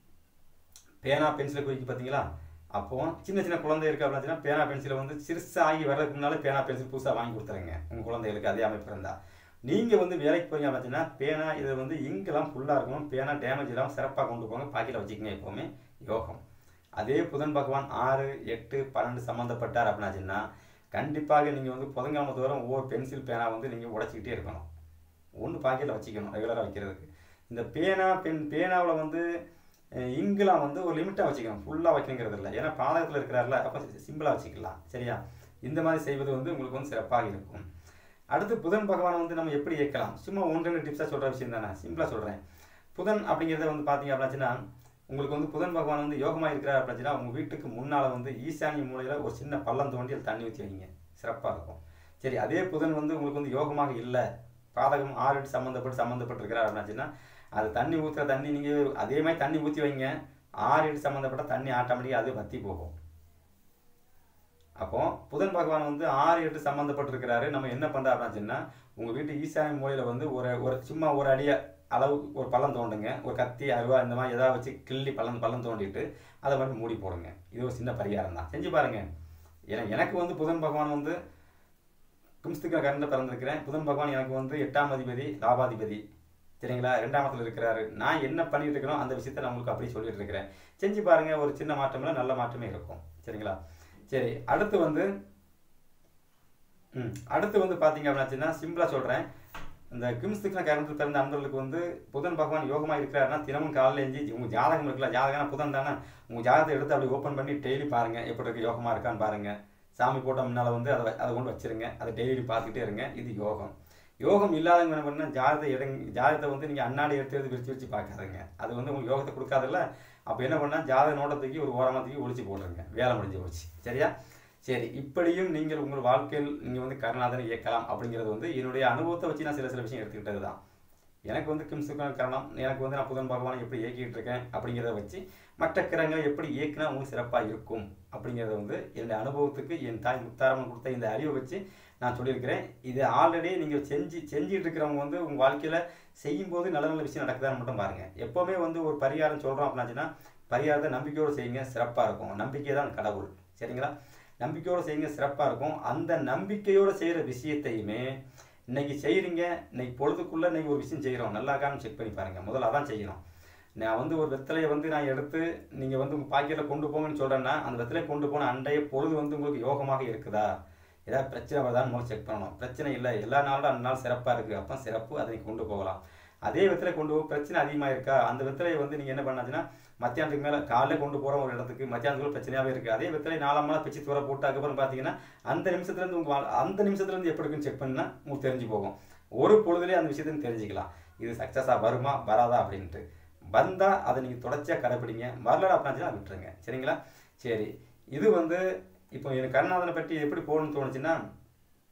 [SPEAKER 1] பேனா பென்சிலை குறிக்கி பார்த்தீங்களா அப்போ சின்ன சின்ன குழந்தை இருக்கு அப்படின்னா பேனா பென்சிலை வந்து சிறுசாகி வர்றதுக்கு முன்னாலே பேனா பென்சில் புதுசாக வாங்கி கொடுத்துருங்க உங்கள் குழந்தைகளுக்கு அதே அமைப்பு இருந்தால் நீங்கள் வந்து வேலைக்கு போறீங்க அப்படின்னா பேனா இது வந்து இங்கெல்லாம் ஃபுல்லாக இருக்கணும் பேனா டேமேஜ் இல்லாமல் சிறப்பாக கொண்டு போங்க பாக்கெட்டில் வச்சுக்கோங்க எப்போவுமே யோகம் அதே புதன் பகவான் ஆறு எட்டு பன்னெண்டு சம்மந்தப்பட்டார் அப்படின்னாச்சுன்னா கண்டிப்பாக நீங்கள் வந்து புதன்கிழமை தோறும் ஒவ்வொரு பென்சில் பேனா வந்து நீங்கள் உடைச்சிக்கிட்டே இருக்கணும் ஒன்று பாக்கெட்டில் வச்சுக்கணும் ரெகுலராக வைக்கிறதுக்கு இந்த பேனா பென் பேனாவில் வந்து அஹ், இங்கெல்லாம் வந்து ஒரு லிமிட்டாக வச்சுக்கணும் ஃபுல்லாக வைக்கணுங்கிறது இல்லை ஏன்னா பாதகத்தில் இருக்கிறார்ல அப்போ சிம்பிளாக வச்சுக்கலாம் சரியா இந்த மாதிரி செய்வது வந்து உங்களுக்கு வந்து சிறப்பாக இருக்கும் அடுத்து புதன் பகவானை வந்து நம்ம எப்படி இயக்கலாம் சும்மா ஒன்று ரெண்டு டிப்ஸாக சொல்கிற விஷயம் தானே சிம்பிளாக சொல்கிறேன் புதன் அப்படிங்கிறத வந்து பார்த்தீங்க அப்படின்னா உங்களுக்கு வந்து புதன் பகவான் வந்து யோகமாக இருக்கிறார் அப்படின்னா உங்கள் வீட்டுக்கு முன்னால் வந்து ஈசானிய மூலையில் ஒரு சின்ன பள்ளம் தோண்டி அதில் தண்ணி ஊற்றி வைங்க சிறப்பாக இருக்கும் சரி அதே புதன் வந்து உங்களுக்கு வந்து யோகமாக இல்லை பாதகம் ஆறு எட்டு சம்மந்தப்பட்டு சம்மந்தப்பட்டிருக்கிறார் அப்படின்னாச்சுன்னா அது தண்ணி ஊற்றுற தண்ணி நீங்கள் அதே மாதிரி தண்ணி ஊற்றி வைங்க ஆறு எட்டு சம்மந்தப்பட்ட தண்ணி ஆட்டோமேட்டிக்காக அது வற்றி போகும் அப்போ புதன் பகவான் வந்து ஆறு எட்டு சம்மந்தப்பட்டிருக்கிறாரு நம்ம என்ன பண்ணுறோம் அப்படின்னா உங்கள் வீட்டு ஈசானிய மூலையில் வந்து ஒரு ஒரு சும்மா ஒரு அடிய அளவு ஒரு பள்ளம் தோண்டுங்க ஒரு கத்தி அருவா இந்த மாதிரி ஏதாவது வச்சு கிள்ளி பள்ளம் பள்ளம் தோண்டிட்டு அதை மட்டும் மூடி போடுங்க இது ஒரு சின்ன பரிகாரம் தான் செஞ்சு பாருங்க ஏன்னா எனக்கு வந்து புதன் பகவான் வந்து கும்ஸ்துக்கு கரண்ட பிறந்திருக்கிறேன் புதன் பகவான் எனக்கு வந்து எட்டாம் அதிபதி லாபாதிபதி சரிங்களா ரெண்டாம் இடத்துல இருக்கிறாரு நான் என்ன பண்ணிட்டு இருக்கிறோம் அந்த விஷயத்த நான் உங்களுக்கு அப்படியே சொல்லிட்டு இருக்கிறேன் செஞ்சு பாருங்க ஒரு சின்ன மாற்றம்ல நல்ல மாற்றமே இருக்கும் சரிங்களா சரி அடுத்து வந்து ம் அடுத்து வந்து பார்த்தீங்க அப்படின்னா சிம்பிளாக சொல்கிறேன் இந்த கிம்ஸ்துக்கு கரண்ட் பிறந்த அன்பர்களுக்கு வந்து புதன் பகவான் யோகமாக இருக்கிறாருன்னா தினமும் காலையில் எழுஞ்சி உங்கள் ஜாதகம் இருக்குல்ல ஜாதகம்னா புதன் தானே உங்கள் ஜாதகத்தை எடுத்து அப்படி ஓப்பன் பண்ணி டெய்லி பாருங்கள் எப்படி இருக்கு யோகமாக இருக்கான்னு பாருங்கள் சாமி போட்ட முன்னால் வந்து அதை வ- அதை கொண்டு வச்சிருங்க அதை டெய்லி பார்த்துக்கிட்டே இருங்க இது யோகம் யோகம் இல்லாதவங்க என்ன பண்ணால் ஜாதகத்தை எடுங்க ஜாதகத்தை வந்து நீங்கள் அன்னாடி எடுத்து எடுத்து விரிச்சு விரிச்சு பார்க்காதுங்க அது வந்து உங்களுக்கு யோகத்தை கொடுக்காதுல்ல அப்போ என்ன பண்ணால் ஜாதக நோட்டத்துக்கு ஒரு ஓரமாக தூக்கி ஒழிச்சு போட்டுருங்க வேலை முடிஞ்சு போச்சு சரியா சரி இப்படியும் நீங்கள் உங்கள் வாழ்க்கையில் நீங்கள் வந்து கருணாதனை இயக்கலாம் அப்படிங்கிறது வந்து என்னுடைய அனுபவத்தை வச்சு நான் சில சில விஷயம் எடுத்துக்கிட்டது தான் எனக்கு வந்து கிம்சுக்கான காரணம் எனக்கு வந்து நான் புதன் பகவானை எப்படி இயக்கிட்டு இருக்கேன் அப்படிங்கிறத வச்சு மற்ற கிரகங்களை எப்படி இயக்கினா உங்களுக்கு சிறப்பாக இருக்கும் அப்படிங்கிறத வந்து என்னுடைய அனுபவத்துக்கு என் தாய் முத்தாரம்மன் கொடுத்த இந்த அறிவை வச்சு நான் சொல்லியிருக்கிறேன் இது ஆல்ரெடி நீங்கள் செஞ்சு செஞ்சுட்டு இருக்கிறவங்க வந்து உங்கள் வாழ்க்கையில் செய்யும்போது நல்ல நல்ல விஷயம் நடக்குதான்னு மட்டும் பாருங்கள் எப்போவுமே வந்து ஒரு பரிகாரம் சொல்கிறோம் அப்படின்னாச்சுன்னா பரிகாரத்தை நம்பிக்கையோடு செய்யுங்க சிறப்பாக இருக்கும் நம்பிக்கை தான் கடவுள் சரிங்களா நம்பிக்கையோடு செய்யுங்க சிறப்பாக இருக்கும் அந்த நம்பிக்கையோடு செய்கிற விஷயத்தையுமே இன்னைக்கு செய்கிறீங்க இன்னைக்கு பொழுதுக்குள்ளே இன்னைக்கு ஒரு விஷயம் செய்கிறோம் நல்லா இருக்கான்னு செக் பண்ணி பாருங்கள் முதல்ல அதான் செய்யணும் நான் வந்து ஒரு வெத்தலையை வந்து நான் எடுத்து நீங்கள் வந்து உங்கள் பாக்கெட்டில் கொண்டு போங்கன்னு சொல்கிறேன்னா அந்த வெத்தலையை கொண்டு போன அண்டைய பொழுது வந்து உங்களுக்கு யோகமாக இருக்குதா ஏதாவது பிரச்சனை வருதான்னு முதல்ல செக் பண்ணணும் பிரச்சனை இல்லை எல்லா நாளும் அந்த நாள் சிறப்பாக இருக்குது அப்போ சிறப்பு அதை நீங்க கொண்டு போகலாம் அதே வெத்தலை கொண்டு போக பிரச்சனை அதிகமாக இருக்கா அந்த வெத்தலையை வந்து நீங்கள் என்ன பண்ணாச்சுன்னா மத்தியானத்துக்கு மேலே காலைல கொண்டு போகிற ஒரு இடத்துக்கு மத்தியானத்துக்குள்ள பிரச்சனையாகவே இருக்குது அதே வெத்தலை நாலாம் நாள் பிச்சு தூர போட்டு அதுக்கப்புறம் பார்த்தீங்கன்னா அந்த நிமிஷத்துலேருந்து உங்கள் அந்த நிமிஷத்துலேருந்து எப்படி இருக்குன்னு செக் பண்ணால் உங்களுக்கு தெரிஞ்சு போகும் ஒரு பொழுதுலேயே அந்த விஷயத்தையும் தெரிஞ்சுக்கலாம் இது சக்ஸஸாக வருமா வராதா அப்படின்ட்டு வந்தால் அதை நீங்கள் தொடர்ச்சியாக கடைப்பிடிங்க வரல அப்படின்னா விட்டுருங்க சரிங்களா சரி இது வந்து இப்போ எனக்கு கருணாதனை பற்றி எப்படி போகணும்னு தோணுச்சுன்னா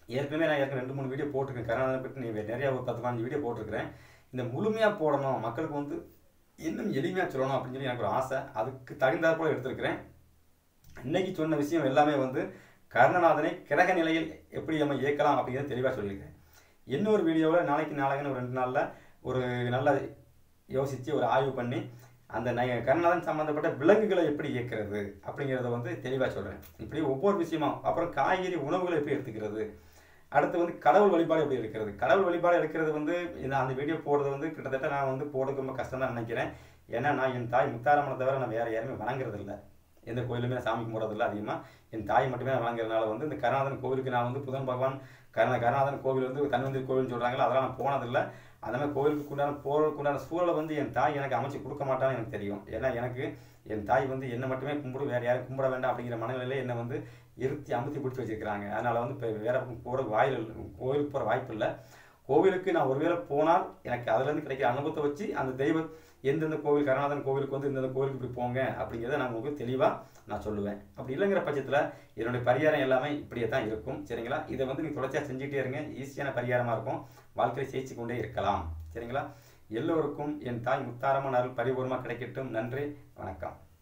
[SPEAKER 1] ஏற்கனவே நான் ஏற்கனவே ரெண்டு மூணு வீடியோ போட்டிருக்கேன் கருணாநிதி பற்றி நீ நிறைய ஒரு பத்து பதினஞ்சு வீடியோ போட்டிருக்கிறேன் இந்த முழுமையாக போடணும் மக்களுக்கு வந்து இன்னும் எளிமையாக சொல்லணும் அப்படின்னு சொல்லி எனக்கு ஒரு ஆசை அதுக்கு தகுந்தாற் போல எடுத்திருக்கிறேன் இன்னைக்கு சொன்ன விஷயம் எல்லாமே வந்து கருணநாதனை கிரக நிலையில் எப்படி நம்ம இயக்கலாம் அப்படிங்கிறத தெளிவாக சொல்லியிருக்கேன் இன்னொரு வீடியோவில் நாளைக்கு நாளைக்குன்னு ஒரு ரெண்டு நாளில் ஒரு நல்ல யோசித்து ஒரு ஆய்வு பண்ணி அந்த ந- கருணாதன் சம்மந்தப்பட்ட விலங்குகளை எப்படி இயக்கிறது அப்படிங்கிறத வந்து தெளிவாக சொல்கிறேன் இப்படி ஒவ்வொரு விஷயமா அப்புறம் காய்கறி உணவுகளை எப்படி எடுத்துக்கிறது அடுத்து வந்து கடவுள் வழிபாடு எப்படி இருக்கிறது கடவுள் வழிபாடு எடுக்கிறது வந்து இந்த அந்த வீடியோ போடுறது வந்து கிட்டத்தட்ட நான் வந்து போடுறதுக்கு ரொம்ப கஷ்டம் தான் நினைக்கிறேன் ஏன்னா நான் என் தாய் முத்தாரம்மனை தவிர நான் வேறு யாருமே வணங்குறது இல்லை எந்த கோயிலுமே நான் சாமி கும்பிட்றதில்ல அதிகமாக என் தாய் மட்டுமே நான் வணங்குறதுனால வந்து இந்த கருணாதன் கோவிலுக்கு நான் வந்து புதன் பகவான் கருண கருணாதன் கோவில் வந்து தன்வந்திரி கோவில்னு சொல்கிறாங்களா அதெல்லாம் நான் போனதில்லை அந்த மாதிரி கோவிலுக்கு உண்டான போகிறதுக்கு உண்டான சூழலை வந்து என் தாய் எனக்கு அமைச்சு கொடுக்க மாட்டான்னு எனக்கு தெரியும் ஏன்னா எனக்கு என் தாய் வந்து என்னை மட்டுமே கும்பிடு வேறு யாரும் கும்பிட வேண்டாம் அப்படிங்கிற மனநிலையில என்னை வந்து இருத்தி அமுத்தி பிடிச்சி வச்சிருக்கிறாங்க அதனால் வந்து இப்போ வேற பக்கம் போகிற வாயில் கோவிலுக்கு போகிற வாய்ப்பு இல்லை கோவிலுக்கு நான் ஒருவேளை போனால் எனக்கு அதுலேருந்து கிடைக்கிற அனுபவத்தை வச்சு அந்த தெய்வ எந்தெந்த கோவில் கருணாதன் கோவிலுக்கு வந்து இந்தந்த கோவிலுக்கு இப்படி போங்க அப்படிங்கிறத நான் உங்களுக்கு தெளிவாக நான் சொல்லுவேன் அப்படி இல்லைங்கிற பட்சத்தில் என்னுடைய பரிகாரம் எல்லாமே இப்படியே தான் இருக்கும் சரிங்களா இதை வந்து நீங்கள் தொடர்ச்சியாக செஞ்சுக்கிட்டே இருங்க ஈஸியான பரிகாரமாக இருக்கும் வாழ்க்கையை ஜெயிச்சு கொண்டே இருக்கலாம் சரிங்களா எல்லோருக்கும் என் தாய் முத்தாரமான அருள் பரிபூர்ணமாக கிடைக்கட்டும் நன்றி வணக்கம்